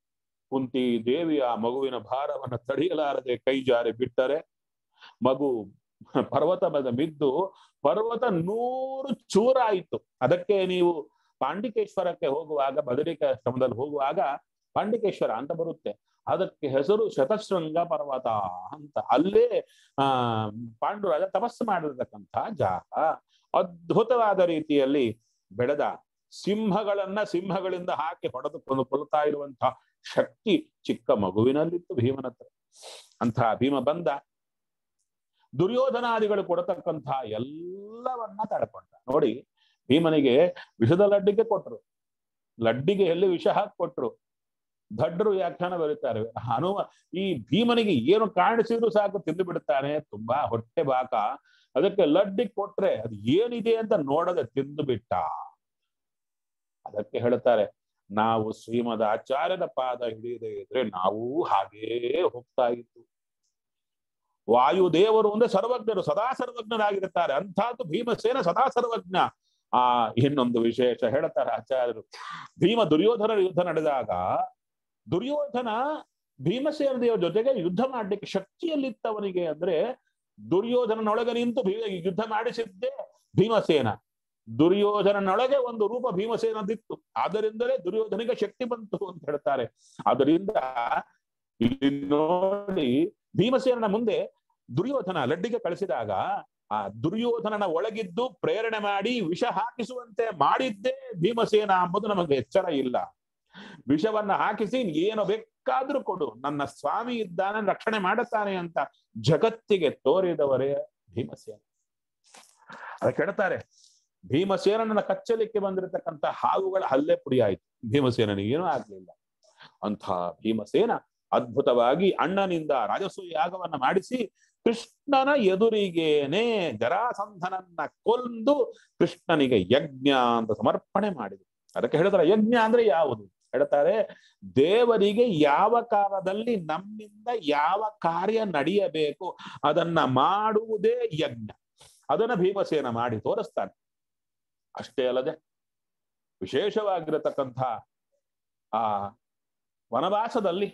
ಕುಂತಿ ದೇವಿ ಆ ಮಗುವಿನ ಭಾರವನ್ನು ತಡೆಯಲಾರದೆ ಕೈ ಜಾರಿ ಬಿಟ್ಟರೆ ಮಗು ಪರ್ವತ ಮೇಲೆ ಬಿದ್ದು ಪರ್ವತ ನೂರು ಚೂರಾಯಿತು ಅದಕ್ಕೆ ನೀವು ಪಾಂಡಿಕೇಶ್ವರಕ್ಕೆ ಹೋಗುವಾಗ ಬದರಿಕಾಶ್ರಮದಲ್ಲಿ ಹೋಗುವಾಗ ಪಾಂಡಿಕೇಶ್ವರ ಅಂತ ಬರುತ್ತೆ ಅದಕ್ಕೆ ಹೆಸರು ಶತಶೃಂಗ ಪರ್ವತ ಅಂತ ಅಲ್ಲೇ ಆ ಪಾಂಡುರಾಜ ತಪಸ್ಸು ಮಾಡಿರ್ತಕ್ಕಂಥ ಜಾಗ ಅದ್ಭುತವಾದ ರೀತಿಯಲ್ಲಿ ಬೆಳೆದ ಸಿಂಹಗಳನ್ನ ಸಿಂಹಗಳಿಂದ ಹಾಕಿ ಹೊಡೆದುಕೊಂಡು ಕೊಲ್ತಾ ಇರುವಂತಹ ಶಕ್ತಿ ಚಿಕ್ಕ ಮಗುವಿನಲ್ಲಿತ್ತು ಭೀಮನ ಹತ್ರ ಅಂತಹ ಭೀಮ ಬಂದ ದುರ್ಯೋಧನಾದಿಗಳು ಕೊಡತಕ್ಕಂಥ ಎಲ್ಲವನ್ನ ತಡ್ಕೊಂಡ ನೋಡಿ ಭೀಮನಿಗೆ ವಿಷದ ಲಡ್ಡಿಗೆ ಕೊಟ್ರು ಲಡ್ಡಿಗೆ ಎಲ್ಲಿ ವಿಷ ಹಾಕಿ ಕೊಟ್ರು ದಡ್ಡರು ವ್ಯಾಖ್ಯಾನ ಬರೀತಾರೆ ಹನುಮ ಈ ಭೀಮನಿಗೆ ಏನು ಕಾಣಿಸಿದ್ರು ಸಾಕು ತಿಂದು ಬಿಡ್ತಾನೆ ತುಂಬಾ ಹೊಟ್ಟೆ ಬಾಕ ಅದಕ್ಕೆ ಲಡ್ಡಿ ಕೊಟ್ರೆ ಅದು ಏನಿದೆ ಅಂತ ನೋಡದೆ ತಿಂದು ಬಿಟ್ಟ ಅದಕ್ಕೆ ಹೇಳ್ತಾರೆ ನಾವು ಶ್ರೀಮದ್ ಆಚಾರ್ಯದ ಪಾದ ಹಿಡಿಯದೆ ಇದ್ರೆ ನಾವು ಹಾಗೇ ಹೋಗ್ತಾ ಇತ್ತು ವಾಯುದೇವರು ಅಂದ್ರೆ ಸರ್ವಜ್ಞರು ಸದಾ ಸರ್ವಜ್ಞರಾಗಿರುತ್ತಾರೆ ಅಂಥದ್ದು ಭೀಮಸೇನ ಸದಾ ಸರ್ವಜ್ಞ ಆ ಇನ್ನೊಂದು ವಿಶೇಷ ಹೇಳ್ತಾರೆ ಆಚಾರ್ಯರು ಭೀಮ ದುರ್ಯೋಧನ ಯುದ್ಧ ನಡೆದಾಗ ದುರ್ಯೋಧನ ಭೀಮಸೇನ ದೇವರ ಜೊತೆಗೆ ಯುದ್ಧ ಮಾಡ್ಲಿಕ್ಕೆ ಶಕ್ತಿಯಲ್ಲಿತ್ತವನಿಗೆ ಅಂದ್ರೆ ದುರ್ಯೋಧನನೊಳಗೆ ನಿಂತು ಭೀ ಯುದ್ಧ ಮಾಡಿಸಿದ್ದೇ ಭೀಮಸೇನ ದುರ್ಯೋಧನನೊಳಗೆ ಒಂದು ರೂಪ ಭೀಮಸೇನದಿತ್ತು ಆದ್ದರಿಂದಲೇ ದುರ್ಯೋಧನಿಗೆ ಶಕ್ತಿ ಬಂತು ಅಂತ ಹೇಳ್ತಾರೆ ಅದರಿಂದ ಇಲ್ಲಿ ನೋಡಿ ಭೀಮಸೇನನ ಮುಂದೆ ದುರ್ಯೋಧನ ಲಡ್ಡಿಗೆ ಕಳಿಸಿದಾಗ ಆ ದುರ್ಯೋಧನನ ಒಳಗಿದ್ದು ಪ್ರೇರಣೆ ಮಾಡಿ ವಿಷ ಹಾಕಿಸುವಂತೆ ಮಾಡಿದ್ದೇ ಭೀಮಸೇನ ಎಂಬುದು ನಮಗೆ ಎಚ್ಚರ ಇಲ್ಲ ವಿಷವನ್ನ ಹಾಕಿಸಿ ಏನು ಬೇಕಾದ್ರೂ ಕೊಡು ನನ್ನ ಸ್ವಾಮಿ ಇದ್ದಾನೆ ರಕ್ಷಣೆ ಮಾಡುತ್ತಾನೆ ಅಂತ ಜಗತ್ತಿಗೆ ತೋರಿದವರೇ ಭೀಮಸೇನ ಅದಕ್ಕೆ ಹೇಳ್ತಾರೆ ಭೀಮಸೇನನ ಕಚ್ಚಲಿಕ್ಕೆ ಬಂದಿರತಕ್ಕಂಥ ಹಾವುಗಳ ಹಲ್ಲೆ ಪುಡಿ ಆಯ್ತು ಭೀಮಸೇನನಿಗೆ ಏನೂ ಆಗ್ಲಿಲ್ಲ ಅಂಥ ಭೀಮಸೇನ ಅದ್ಭುತವಾಗಿ ಅಣ್ಣನಿಂದ ರಾಜಸೂಯ ಯಾಗವನ್ನ ಮಾಡಿಸಿ ಕೃಷ್ಣನ ಎದುರಿಗೇನೆ ಜರಾಸಂಧನನ್ನ ಕೊಂದು ಕೃಷ್ಣನಿಗೆ ಯಜ್ಞ ಅಂತ ಸಮರ್ಪಣೆ ಮಾಡಿದ್ರು ಅದಕ್ಕೆ ಹೇಳ್ತಾರೆ ಯಜ್ಞ ಅಂದ್ರೆ ಯಾವುದು ಹೇಳ್ತಾರೆ ದೇವರಿಗೆ ಯಾವ ಕಾಲದಲ್ಲಿ ನಮ್ಮಿಂದ ಯಾವ ಕಾರ್ಯ ನಡೆಯಬೇಕು ಅದನ್ನ ಮಾಡುವುದೇ ಯಜ್ಞ ಅದನ್ನ ಭೀಮಸೇನ ಮಾಡಿ ತೋರಿಸ್ತಾನೆ ಅಷ್ಟೇ ಅಲ್ಲದೆ ವಿಶೇಷವಾಗಿರತಕ್ಕಂಥ ಆ ವನವಾಸದಲ್ಲಿ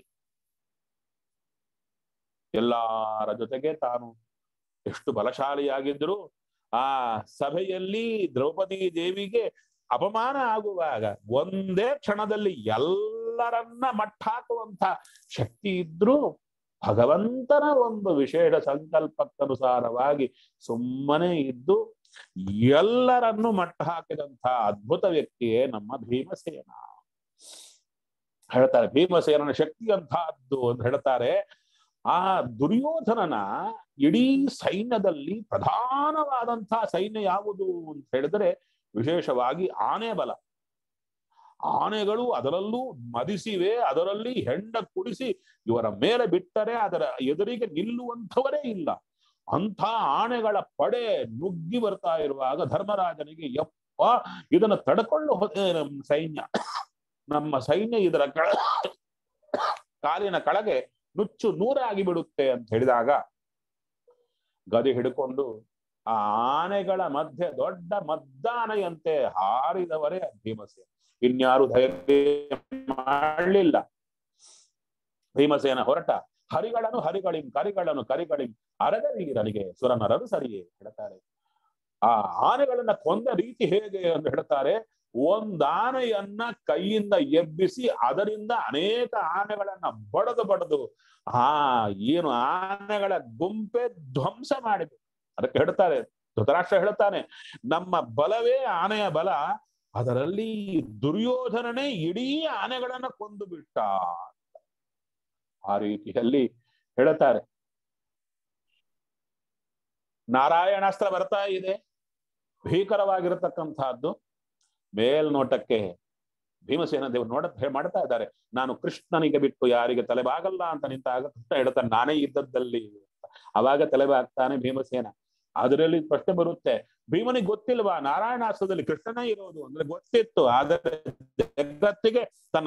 ಎಲ್ಲರ ಜೊತೆಗೆ ತಾನು ಎಷ್ಟು ಬಲಶಾಲಿಯಾಗಿದ್ರು ಆ ಸಭೆಯಲ್ಲಿ ದ್ರೌಪದಿ ದೇವಿಗೆ ಅಪಮಾನ ಆಗುವಾಗ ಒಂದೇ ಕ್ಷಣದಲ್ಲಿ ಎಲ್ಲರನ್ನ ಮಟ್ಟಾಕುವಂತ ಶಕ್ತಿ ಇದ್ರೂ ಭಗವಂತನ ಒಂದು ವಿಶೇಷ ಸಂಕಲ್ಪಕ್ಕನುಸಾರವಾಗಿ ಸುಮ್ಮನೆ ಇದ್ದು ಎಲ್ಲರನ್ನು ಮಟ್ಟ ಹಾಕಿದಂತ ಅದ್ಭುತ ವ್ಯಕ್ತಿಯೇ ನಮ್ಮ ಭೀಮಸೇನ ಹೇಳ್ತಾರೆ ಭೀಮಸೇನನ ಶಕ್ತಿ ಅಂತಹದ್ದು ಅಂತ ಹೇಳ್ತಾರೆ ಆ ದುರ್ಯೋಧನನ ಇಡೀ ಸೈನ್ಯದಲ್ಲಿ ಪ್ರಧಾನವಾದಂತಹ ಸೈನ್ಯ ಯಾವುದು ಅಂತ ಹೇಳಿದ್ರೆ ವಿಶೇಷವಾಗಿ ಆನೆ ಬಲ ಆನೆಗಳು ಅದರಲ್ಲೂ ಮದಿಸಿವೆ ಅದರಲ್ಲಿ ಹೆಂಡ ಕುಡಿಸಿ ಇವರ ಮೇಲೆ ಬಿಟ್ಟರೆ ಅದರ ಎದುರಿಗೆ ನಿಲ್ಲುವಂಥವರೇ ಇಲ್ಲ ಅಂಥ ಆನೆಗಳ ಪಡೆ ನುಗ್ಗಿ ಬರ್ತಾ ಇರುವಾಗ ಧರ್ಮರಾಜನಿಗೆ ಯಪ್ಪ ಇದನ್ನು ತಡ್ಕೊಂಡು ಹೋದೆ ನಮ್ಮ ಸೈನ್ಯ ನಮ್ಮ ಸೈನ್ಯ ಇದರ ಕೆಳ ಕಾಲಿನ ಕೆಳಗೆ ನುಚ್ಚು ನೂರಾಗಿ ಬಿಡುತ್ತೆ ಅಂತ ಹೇಳಿದಾಗ ಗದಿ ಹಿಡ್ಕೊಂಡು ಆ ಆನೆಗಳ ಮಧ್ಯೆ ದೊಡ್ಡ ಮದ್ದಾನೆಯಂತೆ ಹಾರಿದವರೇ ಭೀಮಸೇನ ಇನ್ಯಾರು ಧೈರ್ಯ ಮಾಡಲಿಲ್ಲ ಭೀಮಸೇನ ಹೊರಟ ಹರಿಗಳನ್ನು ಹರಿಗಳಿಂ ಕರಿಗಳನ್ನು ಕರಿಗಳಿಂ ಅರದ ವೀರನಿಗೆ ಸುರನರರು ಸರಿಯೇ ಹೇಳ್ತಾರೆ ಆ ಆನೆಗಳನ್ನ ಕೊಂದ ರೀತಿ ಹೇಗೆ ಅಂತ ಹೇಳ್ತಾರೆ ಒಂದ್ ಆನೆಯನ್ನ ಕೈಯಿಂದ ಎಬ್ಬಿಸಿ ಅದರಿಂದ ಅನೇಕ ಆನೆಗಳನ್ನ ಬಡದು ಬಡದು ಆ ಏನು ಆನೆಗಳ ಗುಂಪೆ ಧ್ವಂಸ ಮಾಡಿದೆ ಅದಕ್ಕೆ ಹೇಳ್ತಾರೆ ಧೃತರಾಷ್ಟ್ರ ಹೇಳ್ತಾನೆ ನಮ್ಮ ಬಲವೇ ಆನೆಯ ಬಲ ಅದರಲ್ಲಿ ದುರ್ಯೋಧನನೇ ಇಡೀ ಆನೆಗಳನ್ನ ಕೊಂದು ಬಿಟ್ಟ ಆ ರೀತಿಯಲ್ಲಿ ಹೇಳ್ತಾರೆ ನಾರಾಯಣಾಸ್ತ್ರ ಬರ್ತಾ ಇದೆ ಭೀಕರವಾಗಿರತಕ್ಕಂತಹದ್ದು ಮೇಲ್ನೋಟಕ್ಕೆ ಭೀಮಸೇನ ದೇವರು ನೋಡ ಮಾಡ್ತಾ ಇದ್ದಾರೆ ನಾನು ಕೃಷ್ಣನಿಗೆ ಬಿಟ್ಟು ಯಾರಿಗೆ ತಲೆಬಾಗಲ್ಲ ಅಂತ ನಿಂತಾಗ ಕೃಷ್ಣ ಹೇಳ್ತಾನೆ ನಾನೇ ಇದ್ದದ್ದಲ್ಲಿ ಅವಾಗ ತಲೆಬಾಗ್ತಾನೆ ಭೀಮಸೇನ ಅದರಲ್ಲಿ ಪ್ರಶ್ನೆ ಬರುತ್ತೆ ಭೀಮನಿಗೆ ಗೊತ್ತಿಲ್ವಾ ನಾರಾಯಣಾಸ್ತ್ರದಲ್ಲಿ ಕೃಷ್ಣನೇ ಇರೋದು ಅಂದ್ರೆ ಗೊತ್ತಿತ್ತು ಆದರೆ ಜಗತ್ತಿಗೆ ತನ್ನ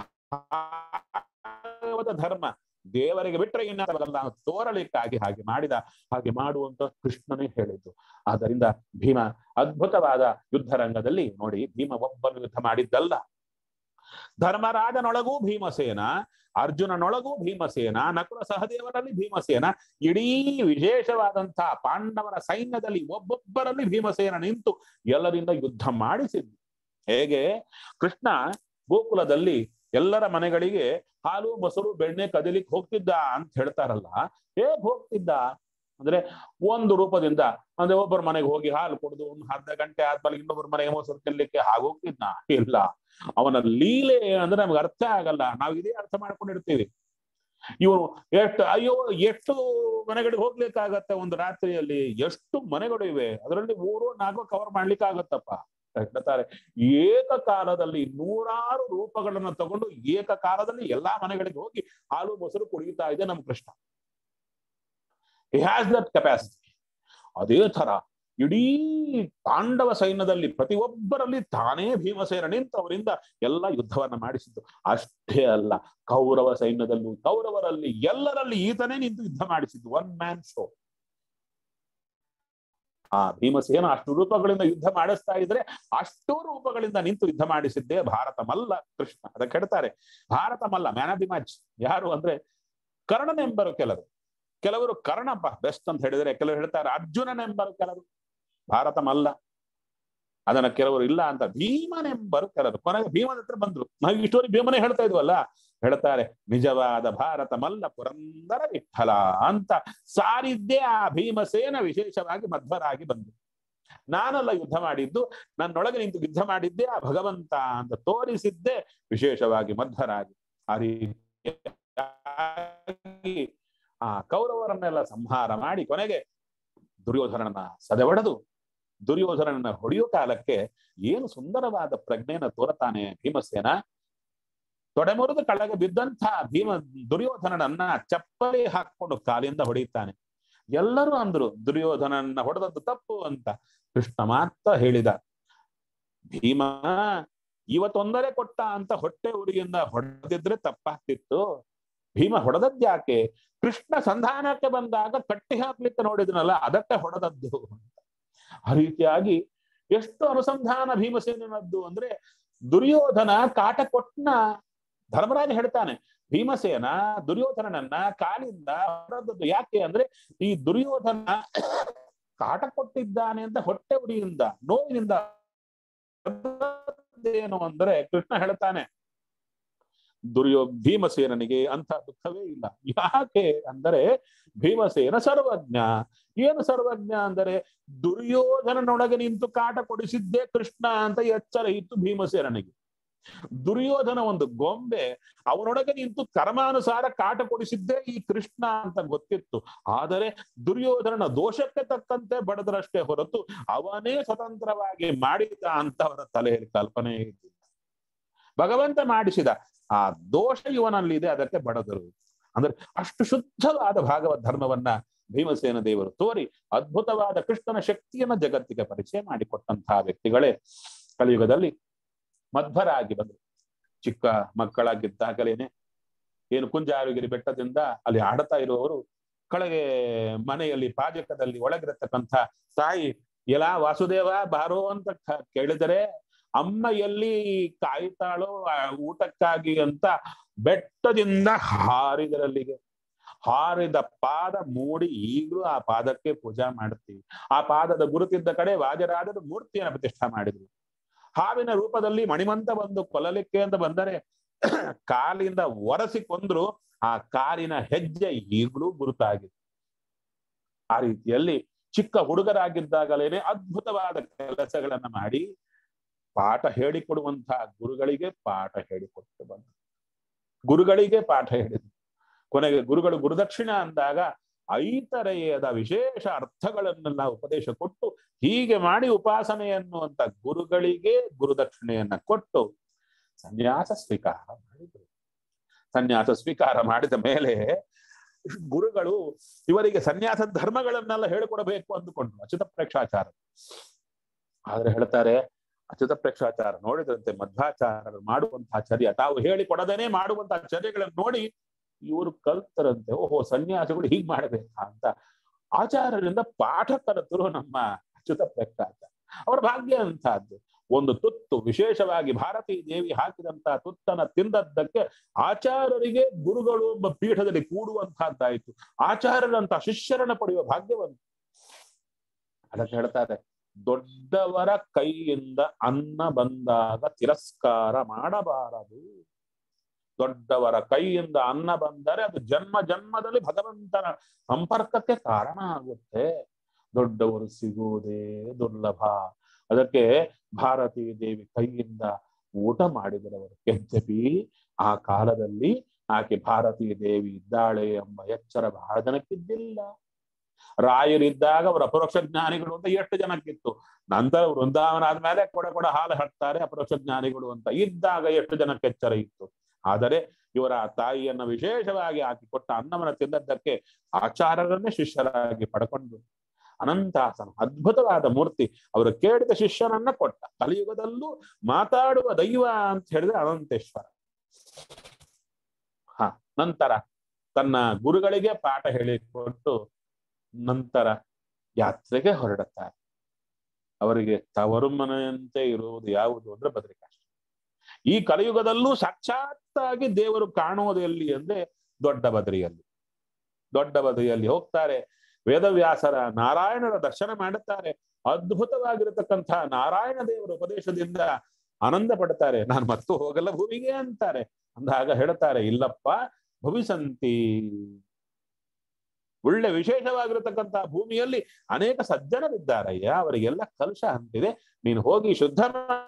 ಭಾಗವತ ಧರ್ಮ ದೇವರಿಗೆ ಬಿಟ್ಟರೆ ಇನ್ನ ತೋರಲಿಕ್ಕಾಗಿ ಹಾಗೆ ಮಾಡಿದ ಹಾಗೆ ಮಾಡುವಂತ ಕೃಷ್ಣನೇ ಹೇಳಿದ್ದು ಆದ್ದರಿಂದ ಭೀಮ ಅದ್ಭುತವಾದ ಯುದ್ಧ ರಂಗದಲ್ಲಿ ನೋಡಿ ಭೀಮ ಒಬ್ಬನು ಯುದ್ಧ ಮಾಡಿದ್ದಲ್ಲ ಧರ್ಮರಾಜನೊಳಗೂ ಭೀಮಸೇನ ಅರ್ಜುನನೊಳಗೂ ಭೀಮಸೇನ ನಕುಲ ಸಹದೇವರಲ್ಲಿ ಭೀಮಸೇನ ಇಡೀ ವಿಶೇಷವಾದಂತಹ ಪಾಂಡವರ ಸೈನ್ಯದಲ್ಲಿ ಒಬ್ಬೊಬ್ಬರಲ್ಲಿ ಭೀಮಸೇನ ನಿಂತು ಎಲ್ಲರಿಂದ ಯುದ್ಧ ಮಾಡಿಸಿದ್ದು ಹೇಗೆ ಕೃಷ್ಣ ಗೋಕುಲದಲ್ಲಿ ಎಲ್ಲರ ಮನೆಗಳಿಗೆ ಹಾಲು ಮೊಸರು ಬೆಣ್ಣೆ ಕದಿಲಿಕ್ಕೆ ಹೋಗ್ತಿದ್ದ ಅಂತ ಹೇಳ್ತಾರಲ್ಲ ಹೇಗ್ ಹೋಗ್ತಿದ್ದ ಅಂದ್ರೆ ಒಂದು ರೂಪದಿಂದ ಅಂದ್ರೆ ಒಬ್ಬರ ಮನೆಗೆ ಹೋಗಿ ಹಾಲು ಕುಡಿದು ಒಂದು ಅರ್ಧ ಗಂಟೆ ಆದ್ಮೇಲೆ ಇನ್ನೊಬ್ಬರ ಮನೆಗೆ ಮೊಸರು ತಿನ್ಲಿಕ್ಕೆ ಹಾಗೋಗ್ತಿದ್ನ ಇಲ್ಲ ಅವನ ಲೀಲೆ ಅಂದ್ರೆ ನಮ್ಗೆ ಅರ್ಥ ಆಗಲ್ಲ ನಾವು ಇದೇ ಅರ್ಥ ಮಾಡ್ಕೊಂಡಿರ್ತೀವಿ ಇವನು ಎಷ್ಟು ಅಯ್ಯೋ ಎಷ್ಟು ಮನೆಗಳಿಗೆ ಹೋಗ್ಲಿಕ್ಕಾಗತ್ತೆ ಒಂದು ರಾತ್ರಿಯಲ್ಲಿ ಎಷ್ಟು ಮನೆಗಳು ಇವೆ ಅದರಲ್ಲಿ ಮೂರು ನಾಲ್ಕು ಕವರ್ ಮಾಡ್ಲಿಕ್ಕೆ ಆಗತ್ತಪ್ಪ ಹೇಳ್ತಾರೆ ಏಕಕಾಲದಲ್ಲಿ ನೂರಾರು ರೂಪಗಳನ್ನ ತಗೊಂಡು ಏಕಕಾಲದಲ್ಲಿ ಎಲ್ಲಾ ಮನೆಗಳಿಗೆ ಹೋಗಿ ಹಾಲು ಮೊಸರು ಕುಡಿಯುತ್ತಾ ಇದೆ ನಮ್ಮ Krishna he has that capacity ಅದೇ ತರ ಇಡೀ ಪಾಂಡವ ಸೈನ್ಯದಲ್ಲಿ ಪ್ರತಿಯೊಬ್ಬರಲ್ಲಿ ತಾನೇ ಭೀಮಸೇನ ನಿಂತು ಅವರಿಂದ ಎಲ್ಲ ಯುದ್ಧವನ್ನ ಮಾಡಿಸಿದ್ದು ಅಷ್ಟೇ ಅಲ್ಲ ಕೌರವ ಸೈನ್ಯದಲ್ಲೂ ಕೌರವರಲ್ಲಿ ಎಲ್ಲರಲ್ಲಿ ಈತನೇ ನಿಂತು ಯುದ್ಧ ಮಾಡಿಸಿದ್ದು ಒನ್ ಮ್ಯಾನ್ ಶೋ ಆ ಭೀಮಸೇನ ಅಷ್ಟು ರೂಪಗಳಿಂದ ಯುದ್ಧ ಮಾಡಿಸ್ತಾ ಇದ್ರೆ ಅಷ್ಟು ರೂಪಗಳಿಂದ ನಿಂತು ಯುದ್ಧ ಮಾಡಿಸಿದ್ದೇ ಭಾರತ ಮಲ್ಲ ಕೃಷ್ಣ ಅದಕ್ಕೆ ಹೇಳ್ತಾರೆ ಭಾರತ ಮಲ್ಲ ಮ್ಯಾನ್ ಆಫ್ ದಿ ಮ್ಯಾಚ್ ಯಾರು ಅಂದ್ರೆ ಕರ್ಣನೆಂಬರು ಕೆಲವರು ಕೆಲವರು ಕರ್ಣಪ್ಪ ಬೆಸ್ಟ್ ಅಂತ ಹೇಳಿದ್ರೆ ಕೆಲವರು ಹೇಳ್ತಾರೆ ಅರ್ಜುನನೆಂಬರು ಕೆಲವರು ಭಾರತ ಮಲ್ಲ ಅದನ್ನ ಕೆಲವರು ಇಲ್ಲ ಅಂತ ಭೀಮನೆಂಬರು ಕೆಲವರು ಕೊನೆಗೆ ಭೀಮನ ಹತ್ರ ಬಂದ್ರು ನಾವು ಈ ಸ್ಟೋರಿ ಭೀಮನೇ ಹೇಳ್ತಾ ಇದ್ವಲ್ಲ ಹೇಳ್ತಾರೆ ನಿಜವಾದ ಭಾರತ ಮಲ್ಲ ಪುರಂದರ ವಿಠಲ ಅಂತ ಸಾರಿದ್ದೇ ಆ ಭೀಮಸೇನ ವಿಶೇಷವಾಗಿ ಮಧ್ವರಾಗಿ ಬಂದು ನಾನಲ್ಲ ಯುದ್ಧ ಮಾಡಿದ್ದು ನನ್ನೊಳಗೆ ನಿಂತು ಯುದ್ಧ ಮಾಡಿದ್ದೆ ಆ ಭಗವಂತ ಅಂತ ತೋರಿಸಿದ್ದೇ ವಿಶೇಷವಾಗಿ ಮಧ್ವರಾಗಿ ಆ ರೀತಿ ಆ ಕೌರವರನ್ನೆಲ್ಲ ಸಂಹಾರ ಮಾಡಿ ಕೊನೆಗೆ ದುರ್ಯೋಧನನ ಸದೆವಡೆದು ದುರ್ಯೋಧನನ ಹೊಡೆಯೋ ಕಾಲಕ್ಕೆ ಏನು ಸುಂದರವಾದ ಪ್ರಜ್ಞೆನ ತೋರತಾನೆ ಭೀಮಸೇನ ತೊಡೆಮುರಿದು ಕೆಳಗೆ ಬಿದ್ದಂಥ ಭೀಮ ದುರ್ಯೋಧನನನ್ನ ಚಪ್ಪಲಿ ಹಾಕೊಂಡು ಕಾಲಿಂದ ಹೊಡೆಯುತ್ತಾನೆ ಎಲ್ಲರೂ ಅಂದ್ರು ದುರ್ಯೋಧನನ್ನ ಹೊಡೆದದ್ದು ತಪ್ಪು ಅಂತ ಕೃಷ್ಣ ಮಾತ್ರ ಹೇಳಿದ ಭೀಮ ಇವ ತೊಂದರೆ ಕೊಟ್ಟ ಅಂತ ಹೊಟ್ಟೆ ಉರಿಯಿಂದ ಹೊಡೆದಿದ್ರೆ ತಪ್ಪಾಗ್ತಿತ್ತು ಭೀಮ ಹೊಡೆದದ್ಯಾಕೆ ಕೃಷ್ಣ ಸಂಧಾನಕ್ಕೆ ಬಂದಾಗ ಕಟ್ಟಿ ಹಾಕ್ಲಿಕ್ಕೆ ನೋಡಿದ್ನಲ್ಲ ಅದಕ್ಕೆ ಹೊಡೆದದ್ದು ಆ ರೀತಿಯಾಗಿ ಎಷ್ಟು ಅನುಸಂಧಾನ ಭೀಮಸೇನದ್ದು ಅಂದ್ರೆ ದುರ್ಯೋಧನ ಕಾಟ ಕೊಟ್ನ ಧರ್ಮರಾಜ ಹೇಳ್ತಾನೆ ಭೀಮಸೇನ ದುರ್ಯೋಧನನನ್ನ ಕಾಲಿಂದ ಹೊಡೆದದ್ದು ಯಾಕೆ ಅಂದ್ರೆ ಈ ದುರ್ಯೋಧನ ಕಾಟ ಕೊಟ್ಟಿದ್ದಾನೆ ಅಂತ ಹೊಟ್ಟೆ ಉರಿಯಿಂದ ನೋವಿನಿಂದ ಏನು ಅಂದ್ರೆ ಕೃಷ್ಣ ಹೇಳ್ತಾನೆ ದುರ್ಯೋ ಭೀಮಸೇನನಿಗೆ ಅಂತ ದುಃಖವೇ ಇಲ್ಲ ಯಾಕೆ ಅಂದರೆ ಭೀಮಸೇನ ಸರ್ವಜ್ಞ ಏನು ಸರ್ವಜ್ಞ ಅಂದರೆ ದುರ್ಯೋಧನನೊಳಗೆ ನಿಂತು ಕಾಟ ಕೊಡಿಸಿದ್ದೇ ಕೃಷ್ಣ ಅಂತ ಎಚ್ಚರ ಇತ್ತು ಭೀಮಸೇನನಿಗೆ ದುರ್ಯೋಧನ ಒಂದು ಗೊಂಬೆ ಅವನೊಳಗೆ ನಿಂತು ಕರ್ಮಾನುಸಾರ ಕಾಟ ಕೊಡಿಸಿದ್ದೇ ಈ ಕೃಷ್ಣ ಅಂತ ಗೊತ್ತಿತ್ತು ಆದರೆ ದುರ್ಯೋಧನನ ದೋಷಕ್ಕೆ ತಕ್ಕಂತೆ ಬಡದರಷ್ಟೇ ಹೊರತು ಅವನೇ ಸ್ವತಂತ್ರವಾಗಿ ಮಾಡಿದ ಅಂತ ಅವರ ತಲೆಯಲ್ಲಿ ಕಲ್ಪನೆ ಇದ್ದಿಲ್ಲ ಭಗವಂತ ಮಾಡಿಸಿದ ಆ ದೋಷ ಇವನಲ್ಲಿದೆ ಅದಕ್ಕೆ ಬಡದರು ಅಂದ್ರೆ ಅಷ್ಟು ಶುದ್ಧವಾದ ಭಾಗವತ ಧರ್ಮವನ್ನ ಭೀಮಸೇನ ದೇವರು ತೋರಿ ಅದ್ಭುತವಾದ ಕೃಷ್ಣನ ಶಕ್ತಿಯನ್ನ ಜಗತ್ತಿಗೆ ಪರಿಚಯ ಮಾಡಿಕೊಟ್ಟಂತಹ ವ್ಯಕ್ತಿಗಳೇ ಕಲಿಯುಗದಲ್ಲಿ ಮಧ್ವರಾಗಿ ಬಂದರು ಚಿಕ್ಕ ಮಕ್ಕಳಾಗಿದ್ದಾಗಲೇನೆ ಏನು ಕುಂಜಾರುಗಿರಿ ಬೆಟ್ಟದಿಂದ ಅಲ್ಲಿ ಆಡ್ತಾ ಇರುವವರು ಕಳೆಗೆ ಮನೆಯಲ್ಲಿ ಪಾಜಕದಲ್ಲಿ ಒಳಗಿರತಕ್ಕಂಥ ತಾಯಿ ಎಲ್ಲ ವಾಸುದೇವ ಬಾರೋ ಅಂತ ಕೇಳಿದರೆ ಅಮ್ಮ ಎಲ್ಲಿ ಕಾಯ್ತಾಳೋ ಊಟಕ್ಕಾಗಿ ಅಂತ ಬೆಟ್ಟದಿಂದ ಹಾರಿದರಲ್ಲಿಗೆ ಹಾರಿದ ಪಾದ ಮೂಡಿ ಈಗಲೂ ಆ ಪಾದಕ್ಕೆ ಪೂಜಾ ಮಾಡ್ತೀವಿ ಆ ಪಾದದ ಗುರುತಿದ್ದ ಕಡೆ ವಾಜರಾಜರು ಮೂರ್ತಿಯನ್ನು ಪ್ರತಿಷ್ಠಾ ಮಾಡಿದ್ರು ಹಾವಿನ ರೂಪದಲ್ಲಿ ಮಣಿಮಂತ ಬಂದು ಕೊಲ್ಲಲಿಕ್ಕೆ ಅಂತ ಬಂದರೆ ಕಾಲಿಂದ ಒರೆಸಿ ಕೊಂದ್ರು ಆ ಕಾಲಿನ ಹೆಜ್ಜೆ ಈಗಲೂ ಗುರುತಾಗಿದೆ ಆ ರೀತಿಯಲ್ಲಿ ಚಿಕ್ಕ ಹುಡುಗರಾಗಿದ್ದಾಗಲೇನೆ ಅದ್ಭುತವಾದ ಕೆಲಸಗಳನ್ನ ಮಾಡಿ ಪಾಠ ಹೇಳಿಕೊಡುವಂತಹ ಗುರುಗಳಿಗೆ ಪಾಠ ಹೇಳಿಕೊಟ್ಟು ಬಂದು ಗುರುಗಳಿಗೆ ಪಾಠ ಹೇಳಿದ್ರು ಕೊನೆಗೆ ಗುರುಗಳು ಗುರುದಕ್ಷಿಣ ಅಂದಾಗ ಐತರೆಯದ ವಿಶೇಷ ಅರ್ಥಗಳನ್ನೆಲ್ಲ ಉಪದೇಶ ಕೊಟ್ಟು ಹೀಗೆ ಮಾಡಿ ಉಪಾಸನೆ ಅನ್ನುವಂತ ಗುರುಗಳಿಗೆ ಗುರುದಕ್ಷಿಣೆಯನ್ನ ಕೊಟ್ಟು ಸನ್ಯಾಸ ಸ್ವೀಕಾರ ಮಾಡಿದರು ಸನ್ಯಾಸ ಸ್ವೀಕಾರ ಮಾಡಿದ ಮೇಲೆ ಗುರುಗಳು ಇವರಿಗೆ ಸನ್ಯಾಸ ಧರ್ಮಗಳನ್ನೆಲ್ಲ ಹೇಳಿಕೊಡಬೇಕು ಅಂದುಕೊಂಡ್ರು ಅಚ್ಯುತ ಪ್ರೇಕ್ಷಾಚಾರ ಆದ್ರೆ ಹೇಳ್ತಾರೆ ಅಚ್ಯುತ ಪ್ರೇಕ್ಷಾಚಾರ ನೋಡಿದಂತೆ ಮಧ್ವಾಚಾರ್ಯರು ಮಾಡುವಂತಹ ಚರ್ಯ ತಾವು ಹೇಳಿಕೊಡದೇನೆ ಮಾಡುವಂತಹ ಚರ್ಯಗಳನ್ನು ನೋಡಿ ಇವರು ಕಲ್ತರಂತೆ ಓಹೋ ಸನ್ಯಾಸಿಗಳು ಹೀಗ್ ಮಾಡ್ಬೇಕಾ ಅಂತ ಆಚಾರ್ಯರಿಂದ ಪಾಠ ಕಲಿತರು ನಮ್ಮ ಅಚ್ಯುತ ಪ್ರೇಕ್ಷಾಚಾರ ಅವರ ಭಾಗ್ಯ ಅಂತಹದ್ದು ಒಂದು ತುತ್ತು ವಿಶೇಷವಾಗಿ ಭಾರತೀ ದೇವಿ ಹಾಕಿದಂತ ತುತ್ತನ ತಿಂದದ್ದಕ್ಕೆ ಆಚಾರ್ಯರಿಗೆ ಗುರುಗಳು ಒಬ್ಬ ಪೀಠದಲ್ಲಿ ಕೂಡುವಂತಹದ್ದಾಯಿತು ಆಚಾರ್ಯರಂತ ಶಿಷ್ಯರನ್ನ ಪಡೆಯುವ ಭಾಗ್ಯವಂತ ಅದಕ್ಕೆ ಹೇಳ್ತಾರೆ ದೊಡ್ಡವರ ಕೈಯಿಂದ ಅನ್ನ ಬಂದಾಗ ತಿರಸ್ಕಾರ ಮಾಡಬಾರದು ದೊಡ್ಡವರ ಕೈಯಿಂದ ಅನ್ನ ಬಂದರೆ ಅದು ಜನ್ಮ ಜನ್ಮದಲ್ಲಿ ಭಗವಂತನ ಸಂಪರ್ಕಕ್ಕೆ ಕಾರಣ ಆಗುತ್ತೆ ದೊಡ್ಡವರು ಸಿಗುವುದೇ ದುರ್ಲಭ ಅದಕ್ಕೆ ಭಾರತೀ ದೇವಿ ಕೈಯಿಂದ ಊಟ ಮಾಡಿದರವರು ಯದ್ಯಪಿ ಆ ಕಾಲದಲ್ಲಿ ಆಕೆ ಭಾರತೀ ದೇವಿ ಇದ್ದಾಳೆ ಎಂಬ ಎಚ್ಚರ ಬಹಳ ಜನಕ್ಕಿದ್ದಿಲ್ಲ ರಾಯರಿದ್ದಾಗ ಅವರ ಅಪರೋಕ್ಷ ಜ್ಞಾನಿಗಳು ಅಂತ ಎಷ್ಟು ಜನಕ್ಕಿತ್ತು ನಂತರ ವೃಂದಾವನ ಆದ್ಮೇಲೆ ಕೊಡ ಕೊಡ ಹಾಲು ಹಾಕ್ತಾರೆ ಅಪರೋಕ್ಷ ಜ್ಞಾನಿಗಳು ಅಂತ ಇದ್ದಾಗ ಎಷ್ಟು ಜನಕ್ಕೆ ಎಚ್ಚರ ಇತ್ತು ಆದರೆ ಇವರ ತಾಯಿಯನ್ನ ವಿಶೇಷವಾಗಿ ಆಕೆ ಕೊಟ್ಟ ಅನ್ನವನ್ನ ತಿಂದದ್ದಕ್ಕೆ ಆಚಾರ್ಯರನ್ನೇ ಶಿಷ್ಯರಾಗಿ ಪಡ್ಕೊಂಡು ಅನಂತಾಸನ ಅದ್ಭುತವಾದ ಮೂರ್ತಿ ಅವರು ಕೇಳಿದ ಶಿಷ್ಯನನ್ನ ಕೊಟ್ಟ ಕಲಿಯುಗದಲ್ಲೂ ಮಾತಾಡುವ ದೈವ ಅಂತ ಹೇಳಿದ್ರೆ ಅನಂತೇಶ್ವರ ಹ ನಂತರ ತನ್ನ ಗುರುಗಳಿಗೆ ಪಾಠ ಹೇಳಿಕೊಟ್ಟು ನಂತರ ಯಾತ್ರೆಗೆ ಹೊರಡುತ್ತಾರೆ ಅವರಿಗೆ ತವರು ಮನೆಯಂತೆ ಇರುವುದು ಯಾವುದು ಅಂದ್ರೆ ಬದರಿಕಾಶ್ರಮ ಈ ಕಲಿಯುಗದಲ್ಲೂ ಸಾಕ್ಷಾತ್ತಾಗಿ ದೇವರು ಕಾಣುವುದು ಎಲ್ಲಿ ಅಂದ್ರೆ ದೊಡ್ಡ ಬದರಿಯಲ್ಲಿ ದೊಡ್ಡ ಬದರಿಯಲ್ಲಿ ಹೋಗ್ತಾರೆ ವೇದವ್ಯಾಸರ ನಾರಾಯಣರ ದರ್ಶನ ಮಾಡುತ್ತಾರೆ ಅದ್ಭುತವಾಗಿರತಕ್ಕಂಥ ನಾರಾಯಣ ದೇವರ ಉಪದೇಶದಿಂದ ಆನಂದ ಪಡ್ತಾರೆ ನಾನು ಮತ್ತು ಹೋಗಲ್ಲ ಭೂಮಿಗೆ ಅಂತಾರೆ ಅಂದಾಗ ಹೇಳ್ತಾರೆ ಇಲ್ಲಪ್ಪ ಭವಿಸಂತಿ ಒಳ್ಳೆ ವಿಶೇಷವಾಗಿರತಕ್ಕಂತಹ ಭೂಮಿಯಲ್ಲಿ ಅನೇಕ ಸಜ್ಜನರಿದ್ದಾರಯ್ಯ ಅವರಿಗೆಲ್ಲ ಕಲಶ ಅಂತಿದೆ ನೀನು ಹೋಗಿ ಶುದ್ಧ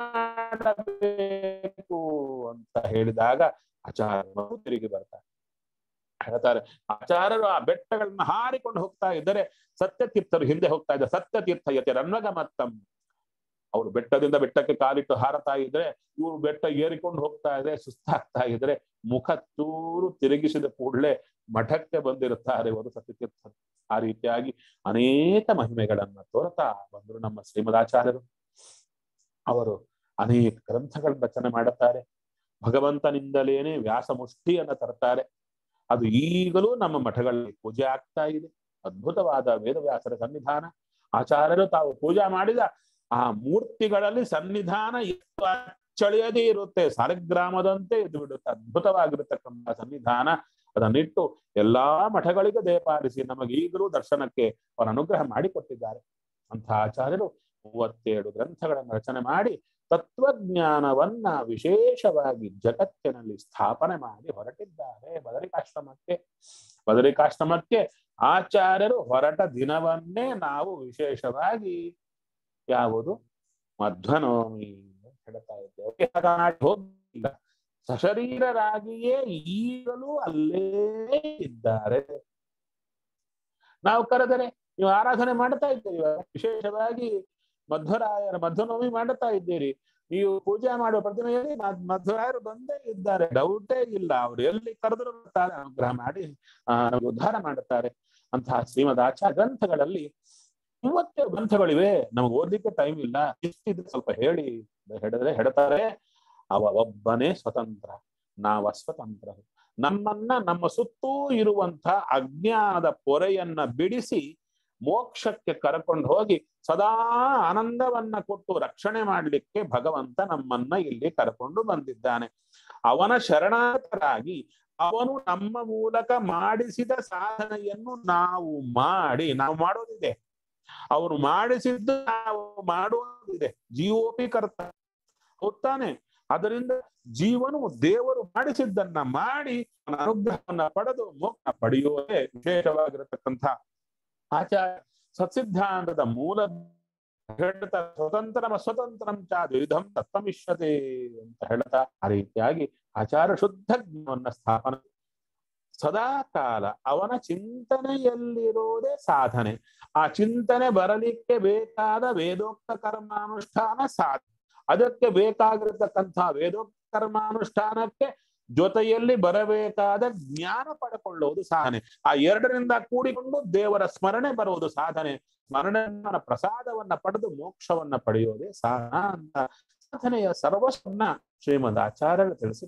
ಮಾಡಬೇಕು ಅಂತ ಹೇಳಿದಾಗ ಆಚಾರ್ಯರು ತಿರುಗಿ ಬರ್ತಾರೆ ಹೇಳ್ತಾರೆ ಆಚಾರ್ಯರು ಆ ಬೆಟ್ಟಗಳನ್ನ ಹಾರಿಕೊಂಡು ಹೋಗ್ತಾ ಇದ್ದರೆ ಸತ್ಯತೀರ್ಥರು ಹಿಂದೆ ಹೋಗ್ತಾ ಇದ್ದಾರೆ ಸತ್ಯತೀರ್ಥ ಯತೆ ರನ್ವಗಮತ್ತಂ ಅವರು ಬೆಟ್ಟದಿಂದ ಬೆಟ್ಟಕ್ಕೆ ಕಾಲಿಟ್ಟು ಹಾರತಾ ಇದ್ರೆ ಇವರು ಬೆಟ್ಟ ಏರಿಕೊಂಡು ಹೋಗ್ತಾ ಇದ್ರೆ ಸುಸ್ತಾಗ್ತಾ ಇದ್ರೆ ಮುಖ ಚೂರು ತಿರುಗಿಸಿದ ಕೂಡಲೇ ಮಠಕ್ಕೆ ಬಂದಿರುತ್ತಾರೆ ಇವರು ಸತ್ಯತೀರ್ಥರು ಆ ರೀತಿಯಾಗಿ ಅನೇಕ ಮಹಿಮೆಗಳನ್ನ ತೋರ್ತಾ ಬಂದರು ನಮ್ಮ ಶ್ರೀಮದಾಚಾರ್ಯರು ಅವರು ಅನೇಕ ಗ್ರಂಥಗಳ ರಚನೆ ಮಾಡುತ್ತಾರೆ ಭಗವಂತನಿಂದಲೇನೆ ವ್ಯಾಸ ಮುಷ್ಟಿಯನ್ನ ತರ್ತಾರೆ ಅದು ಈಗಲೂ ನಮ್ಮ ಮಠಗಳಲ್ಲಿ ಪೂಜೆ ಆಗ್ತಾ ಇದೆ ಅದ್ಭುತವಾದ ವೇದವ್ಯಾಸರ ಸನ್ನಿಧಾನ ಆಚಾರ್ಯರು ತಾವು ಪೂಜಾ ಮಾಡಿದ ಆ ಮೂರ್ತಿಗಳಲ್ಲಿ ಸನ್ನಿಧಾನ ಎಷ್ಟು ಅಚ್ಚಳಿಯದೇ ಇರುತ್ತೆ ಸಾಲಿಗ್ರಾಮದಂತೆ ಇದು ಬಿಡುತ್ತೆ ಅದ್ಭುತವಾಗಿರತಕ್ಕಂಥ ಸನ್ನಿಧಾನ ಅದನ್ನಿಟ್ಟು ಎಲ್ಲಾ ಮಠಗಳಿಗೂ ದಯಪಾಲಿಸಿ ನಮಗೆ ಈಗಲೂ ದರ್ಶನಕ್ಕೆ ಅವರ ಅನುಗ್ರಹ ಮಾಡಿಕೊಟ್ಟಿದ್ದಾರೆ ಅಂಥ ಆಚಾರ್ಯರು ಮೂವತ್ತೇಳು ಗ್ರಂಥಗಳನ್ನು ರಚನೆ ಮಾಡಿ ತತ್ವಜ್ಞಾನವನ್ನ ವಿಶೇಷವಾಗಿ ಜಗತ್ತಿನಲ್ಲಿ ಸ್ಥಾಪನೆ ಮಾಡಿ ಹೊರಟಿದ್ದಾರೆ ಬದರಿಕಾಶ್ರಮಕ್ಕೆ ಬದರಿಕಾಶ್ರಮಕ್ಕೆ ಆಚಾರ್ಯರು ಹೊರಟ ದಿನವನ್ನೇ ನಾವು ವಿಶೇಷವಾಗಿ ಯಾವುದು ಮಧ್ವನವಮಿ ಅಂತ ಹೇಳ್ತಾ ಇದ್ದೇವೆ ಹಾಗಾಗಿ ಹೋಗಿಲ್ಲ ಸಶರೀರರಾಗಿಯೇ ಈಗಲೂ ಅಲ್ಲೇ ಇದ್ದಾರೆ ನಾವು ಕರೆದರೆ ನೀವು ಆರಾಧನೆ ಮಾಡ್ತಾ ಇದ್ದೀರಿ ವಿಶೇಷವಾಗಿ ಮಧ್ವರಾಯರ ಮಧ್ವನವಮಿ ಮಾಡುತ್ತಾ ಇದ್ದೀರಿ ನೀವು ಪೂಜೆ ಮಾಡುವ ಪ್ರತಿಮೆಯಲ್ಲಿ ಮಧ್ವರಾಯರು ಬಂದೇ ಇದ್ದಾರೆ ಡೌಟೇ ಇಲ್ಲ ಅವ್ರು ಎಲ್ಲಿ ಕರೆದರೂ ಬರ್ತಾರೆ ಅನುಗ್ರಹ ಮಾಡಿ ಆ ಉದ್ಧಾರ ಮಾಡುತ್ತಾರೆ ಅಂತಹ ಶ್ರೀಮದ್ ಆಚಾರ ಗ್ರಂಥಗಳಲ್ಲಿ ಮೂವತ್ತೇಳು ಗ್ರಂಥಗಳಿವೆ ನಮಗೆ ಓದ್ಲಿಕ್ಕೆ ಟೈಮ್ ಇಲ್ಲ ಇಷ್ಟಿದ್ರೆ ಸ್ವಲ್ಪ ಹೇಳಿ ಹೇಳಿದ್ರೆ ಹೇಳ್ತಾರೆ ಅವ ಒಬ್ಬನೇ ಸ್ವತಂತ್ರ ನಾವ ಸ್ವತಂತ್ರ ನಮ್ಮನ್ನ ನಮ್ಮ ಸುತ್ತೂ ಇರುವಂತ ಅಜ್ಞಾನದ ಪೊರೆಯನ್ನ ಬಿಡಿಸಿ ಮೋಕ್ಷಕ್ಕೆ ಕರ್ಕೊಂಡು ಹೋಗಿ ಸದಾ ಆನಂದವನ್ನ ಕೊಟ್ಟು ರಕ್ಷಣೆ ಮಾಡಲಿಕ್ಕೆ ಭಗವಂತ ನಮ್ಮನ್ನ ಇಲ್ಲಿ ಕರ್ಕೊಂಡು ಬಂದಿದ್ದಾನೆ ಅವನ ಶರಣಾರ್ಥರಾಗಿ ಅವನು ನಮ್ಮ ಮೂಲಕ ಮಾಡಿಸಿದ ಸಾಧನೆಯನ್ನು ನಾವು ಮಾಡಿ ನಾವು ಮಾಡೋದಿದೆ ಅವನು ಮಾಡಿಸಿದ್ದು ನಾವು ಮಾಡುವುದಿದೆ ಜೀವೋಪಿ ಕರ್ತ ಹೋಗ್ತಾನೆ ಅದರಿಂದ ಜೀವನು ದೇವರು ಮಾಡಿಸಿದ್ದನ್ನ ಮಾಡಿ ಅನುಗ್ರಹವನ್ನ ಪಡೆದು ಮೋಕ್ಷ ಪಡೆಯುವುದೇ ವಿಶೇಷವಾಗಿರತಕ್ಕಂಥ ಆಚಾರ ಸತ್ಸಿದ್ಧಾಂತದ ಮೂಲ ಹೇಳ್ತಾ ಸ್ವತಂತ್ರಮ ಸ್ವತಂತ್ರಂ ಚ ದ್ವಿಧಂ ತತ್ವಮಿಷ್ಯತೆ ಅಂತ ಹೇಳ್ತಾ ಆ ರೀತಿಯಾಗಿ ಆಚಾರ ಶುದ್ಧ ಜ್ಞಾನವನ್ನ ಸ್ಥಾಪನೆ ಸದಾ ಕಾಲ ಅವನ ಚಿಂತನೆಯಲ್ಲಿರೋದೇ ಸಾಧನೆ ಆ ಚಿಂತನೆ ಬರಲಿಕ್ಕೆ ಬೇಕಾದ ವೇದೋಕ್ತ ಕರ್ಮಾನುಷ್ಠಾನ ಸಾಧನೆ ಅದಕ್ಕೆ ಬೇಕಾಗಿರತಕ್ಕಂಥ ವೇದೋಕ್ತ ಕರ್ಮಾನುಷ್ಠಾನಕ್ಕೆ ಜೊತೆಯಲ್ಲಿ ಬರಬೇಕಾದ ಜ್ಞಾನ ಪಡ್ಕೊಳ್ಳುವುದು ಸಾಧನೆ ಆ ಎರಡರಿಂದ ಕೂಡಿಕೊಂಡು ದೇವರ ಸ್ಮರಣೆ ಬರುವುದು ಸಾಧನೆ ಸ್ಮರಣೆ ಪ್ರಸಾದವನ್ನ ಪಡೆದು ಮೋಕ್ಷವನ್ನ ಪಡೆಯುವುದೇ ಸಾಧನ ಅಂತ ಸಾಧನೆಯ ಸರ್ವಸ್ವನ್ನ ಶ್ರೀಮದ್ ಆಚಾರ್ಯರು ತಿಳಿಸಿ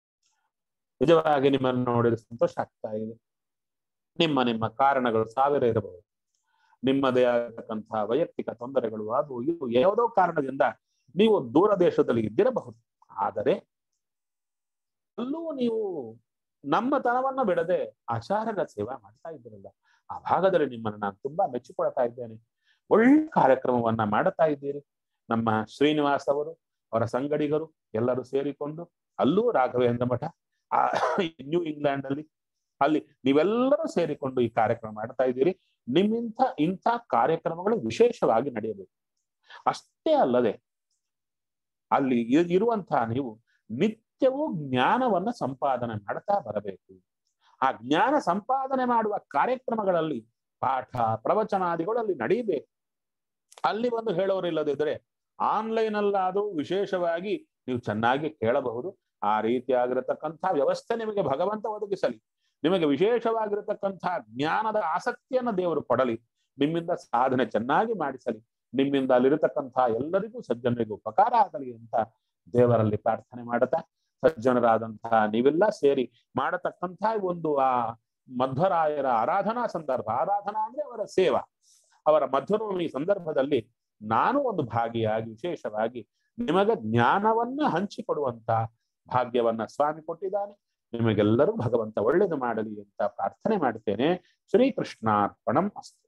ನಿಜವಾಗಿ ನಿಮ್ಮನ್ನು ನೋಡಿದ್ರೆ ಸಂತೋಷ ಆಗ್ತಾ ಇದೆ ನಿಮ್ಮ ನಿಮ್ಮ ಕಾರಣಗಳು ಸಾವಿರ ಇರಬಹುದು ನಿಮ್ಮದೇ ಆಗತಕ್ಕಂತಹ ವೈಯಕ್ತಿಕ ತೊಂದರೆಗಳು ಅದು ಇದು ಯಾವುದೋ ಕಾರಣದಿಂದ ನೀವು ದೂರ ದೇಶದಲ್ಲಿ ಇದ್ದಿರಬಹುದು ಆದರೆ ಅಲ್ಲೂ ನೀವು ನಮ್ಮ ತನವನ್ನ ಬಿಡದೆ ಆಚಾರ್ಯರ ಸೇವಾ ಮಾಡ್ತಾ ಇದ್ದೀರಲ್ಲ ಆ ಭಾಗದಲ್ಲಿ ನಿಮ್ಮನ್ನು ನಾನು ತುಂಬಾ ಮೆಚ್ಚಿಕೊಳ್ತಾ ಇದ್ದೇನೆ ಒಳ್ಳೆ ಕಾರ್ಯಕ್ರಮವನ್ನ ಮಾಡುತ್ತಾ ಇದ್ದೀರಿ ನಮ್ಮ ಶ್ರೀನಿವಾಸ್ ಅವರು ಅವರ ಸಂಗಡಿಗರು ಎಲ್ಲರೂ ಸೇರಿಕೊಂಡು ಅಲ್ಲೂ ರಾಘವೇಂದ್ರ ಮಠ ಆ ನ್ಯೂ ಇಂಗ್ಲೆಂಡ್ ಅಲ್ಲಿ ಅಲ್ಲಿ ನೀವೆಲ್ಲರೂ ಸೇರಿಕೊಂಡು ಈ ಕಾರ್ಯಕ್ರಮ ಮಾಡ್ತಾ ಇದ್ದೀರಿ ನಿಮ್ಮಿಂಥ ಇಂಥ ಕಾರ್ಯಕ್ರಮಗಳು ವಿಶೇಷವಾಗಿ ನಡೆಯಬೇಕು ಅಷ್ಟೇ ಅಲ್ಲದೆ ಅಲ್ಲಿ ಇ- ಇರುವಂತಹ ನೀವು ನಿತ್ಯವೂ ಜ್ಞಾನವನ್ನ ಸಂಪಾದನೆ ಮಾಡ್ತಾ ಬರಬೇಕು ಆ ಜ್ಞಾನ ಸಂಪಾದನೆ ಮಾಡುವ ಕಾರ್ಯಕ್ರಮಗಳಲ್ಲಿ ಪಾಠ ಪ್ರವಚನಾದಿಗಳು ಅಲ್ಲಿ ನಡೀಬೇಕು ಅಲ್ಲಿ ಬಂದು ಹೇಳೋರಿಲ್ಲದಿದ್ರೆ ಆನ್ಲೈನ್ ಅಲ್ಲಾದರೂ ವಿಶೇಷವಾಗಿ ನೀವು ಚೆನ್ನಾಗಿ ಕೇಳಬಹುದು ಆ ರೀತಿಯಾಗಿರತಕ್ಕಂಥ ವ್ಯವಸ್ಥೆ ನಿಮಗೆ ಭಗವಂತ ಒದಗಿಸಲಿ ನಿಮಗೆ ವಿಶೇಷವಾಗಿರತಕ್ಕಂಥ ಜ್ಞಾನದ ಆಸಕ್ತಿಯನ್ನು ದೇವರು ಕೊಡಲಿ ನಿಮ್ಮಿಂದ ಸಾಧನೆ ಚೆನ್ನಾಗಿ ಮಾಡಿಸಲಿ ನಿಮ್ಮಿಂದ ಅಲ್ಲಿರತಕ್ಕಂಥ ಎಲ್ಲರಿಗೂ ಸಜ್ಜನರಿಗೂ ಉಪಕಾರ ಆಗಲಿ ಅಂತ ದೇವರಲ್ಲಿ ಪ್ರಾರ್ಥನೆ ಮಾಡುತ್ತಾ ಸಜ್ಜನರಾದಂತಹ ನೀವೆಲ್ಲ ಸೇರಿ ಮಾಡತಕ್ಕಂಥ ಒಂದು ಆ ಮಧ್ವರಾಯರ ಆರಾಧನಾ ಸಂದರ್ಭ ಆರಾಧನಾ ಅಂದ್ರೆ ಅವರ ಸೇವಾ ಅವರ ಮಧ್ವನವಮಿ ಸಂದರ್ಭದಲ್ಲಿ ನಾನು ಒಂದು ಭಾಗಿಯಾಗಿ ವಿಶೇಷವಾಗಿ ನಿಮಗೆ ಜ್ಞಾನವನ್ನ ಹಂಚಿಕೊಡುವಂತ ಭಾಗ್ಯವನ್ನ ಸ್ವಾಮಿ ಕೊಟ್ಟಿದ್ದಾನೆ ನಿಮಗೆಲ್ಲರೂ ಭಗವಂತ ಒಳ್ಳೇದು ಮಾಡಲಿ ಅಂತ ಪ್ರಾರ್ಥನೆ ಮಾಡ್ತೇನೆ ಶ್ರೀಕೃಷ್ಣಾರ್ಪಣಂ ಅಸ್ತು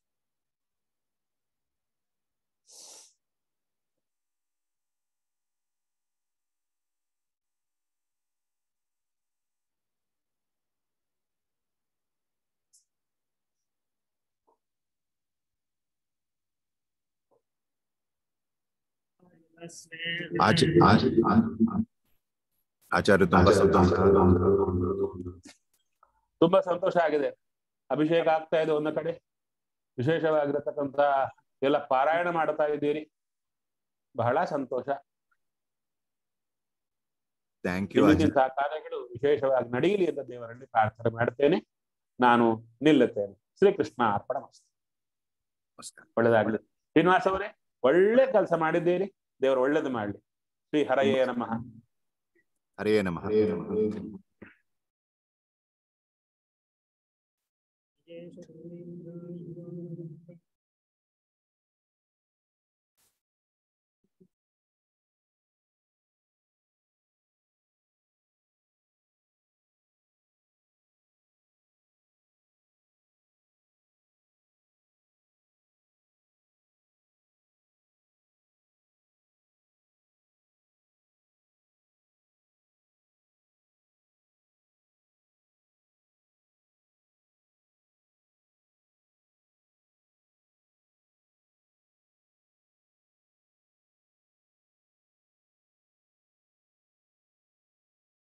ಆಚೆ ಆಚಾರ್ಯ ತುಂಬಾ ಸಂತೋಷ ತುಂಬಾ ಸಂತೋಷ ಆಗಿದೆ ಅಭಿಷೇಕ ಆಗ್ತಾ ಇದೆ ಒಂದು ಕಡೆ ವಿಶೇಷವಾಗಿರತಕ್ಕಂತ ಎಲ್ಲ ಪಾರಾಯಣ ಮಾಡ್ತಾ ಇದ್ದೀರಿ ಬಹಳ ಸಂತೋಷ ಥ್ಯಾಂಕ್ ಯು ಇಂತಹ ಕಾರ್ಯಗಳು ವಿಶೇಷವಾಗಿ ನಡೆಯಲಿ ಅಂತ ದೇವರಲ್ಲಿ ಪ್ರಾರ್ಥನೆ ಮಾಡ್ತೇನೆ ನಾನು ನಿಲ್ಲುತ್ತೇನೆ ಶ್ರೀಕೃಷ್ಣ ಅರ್ಪಣ ಮಸ್ತು ನಮಸ್ಕಾರ ಒಳ್ಳೇದಾಗ್ಲಿ ಶ್ರೀನಿವಾಸ್ ಅವರೇ ಒಳ್ಳೆ ಕೆಲಸ ಮಾಡಿದ್ದೀರಿ ದೇವರು ಒಳ್ಳೇದು ಮಾಡ್ಲಿ ಶ್ರೀ ಹರಯೇ ನಮಃ ಹರೇ ನಮಃ ಜಯ ಶ್ರೀ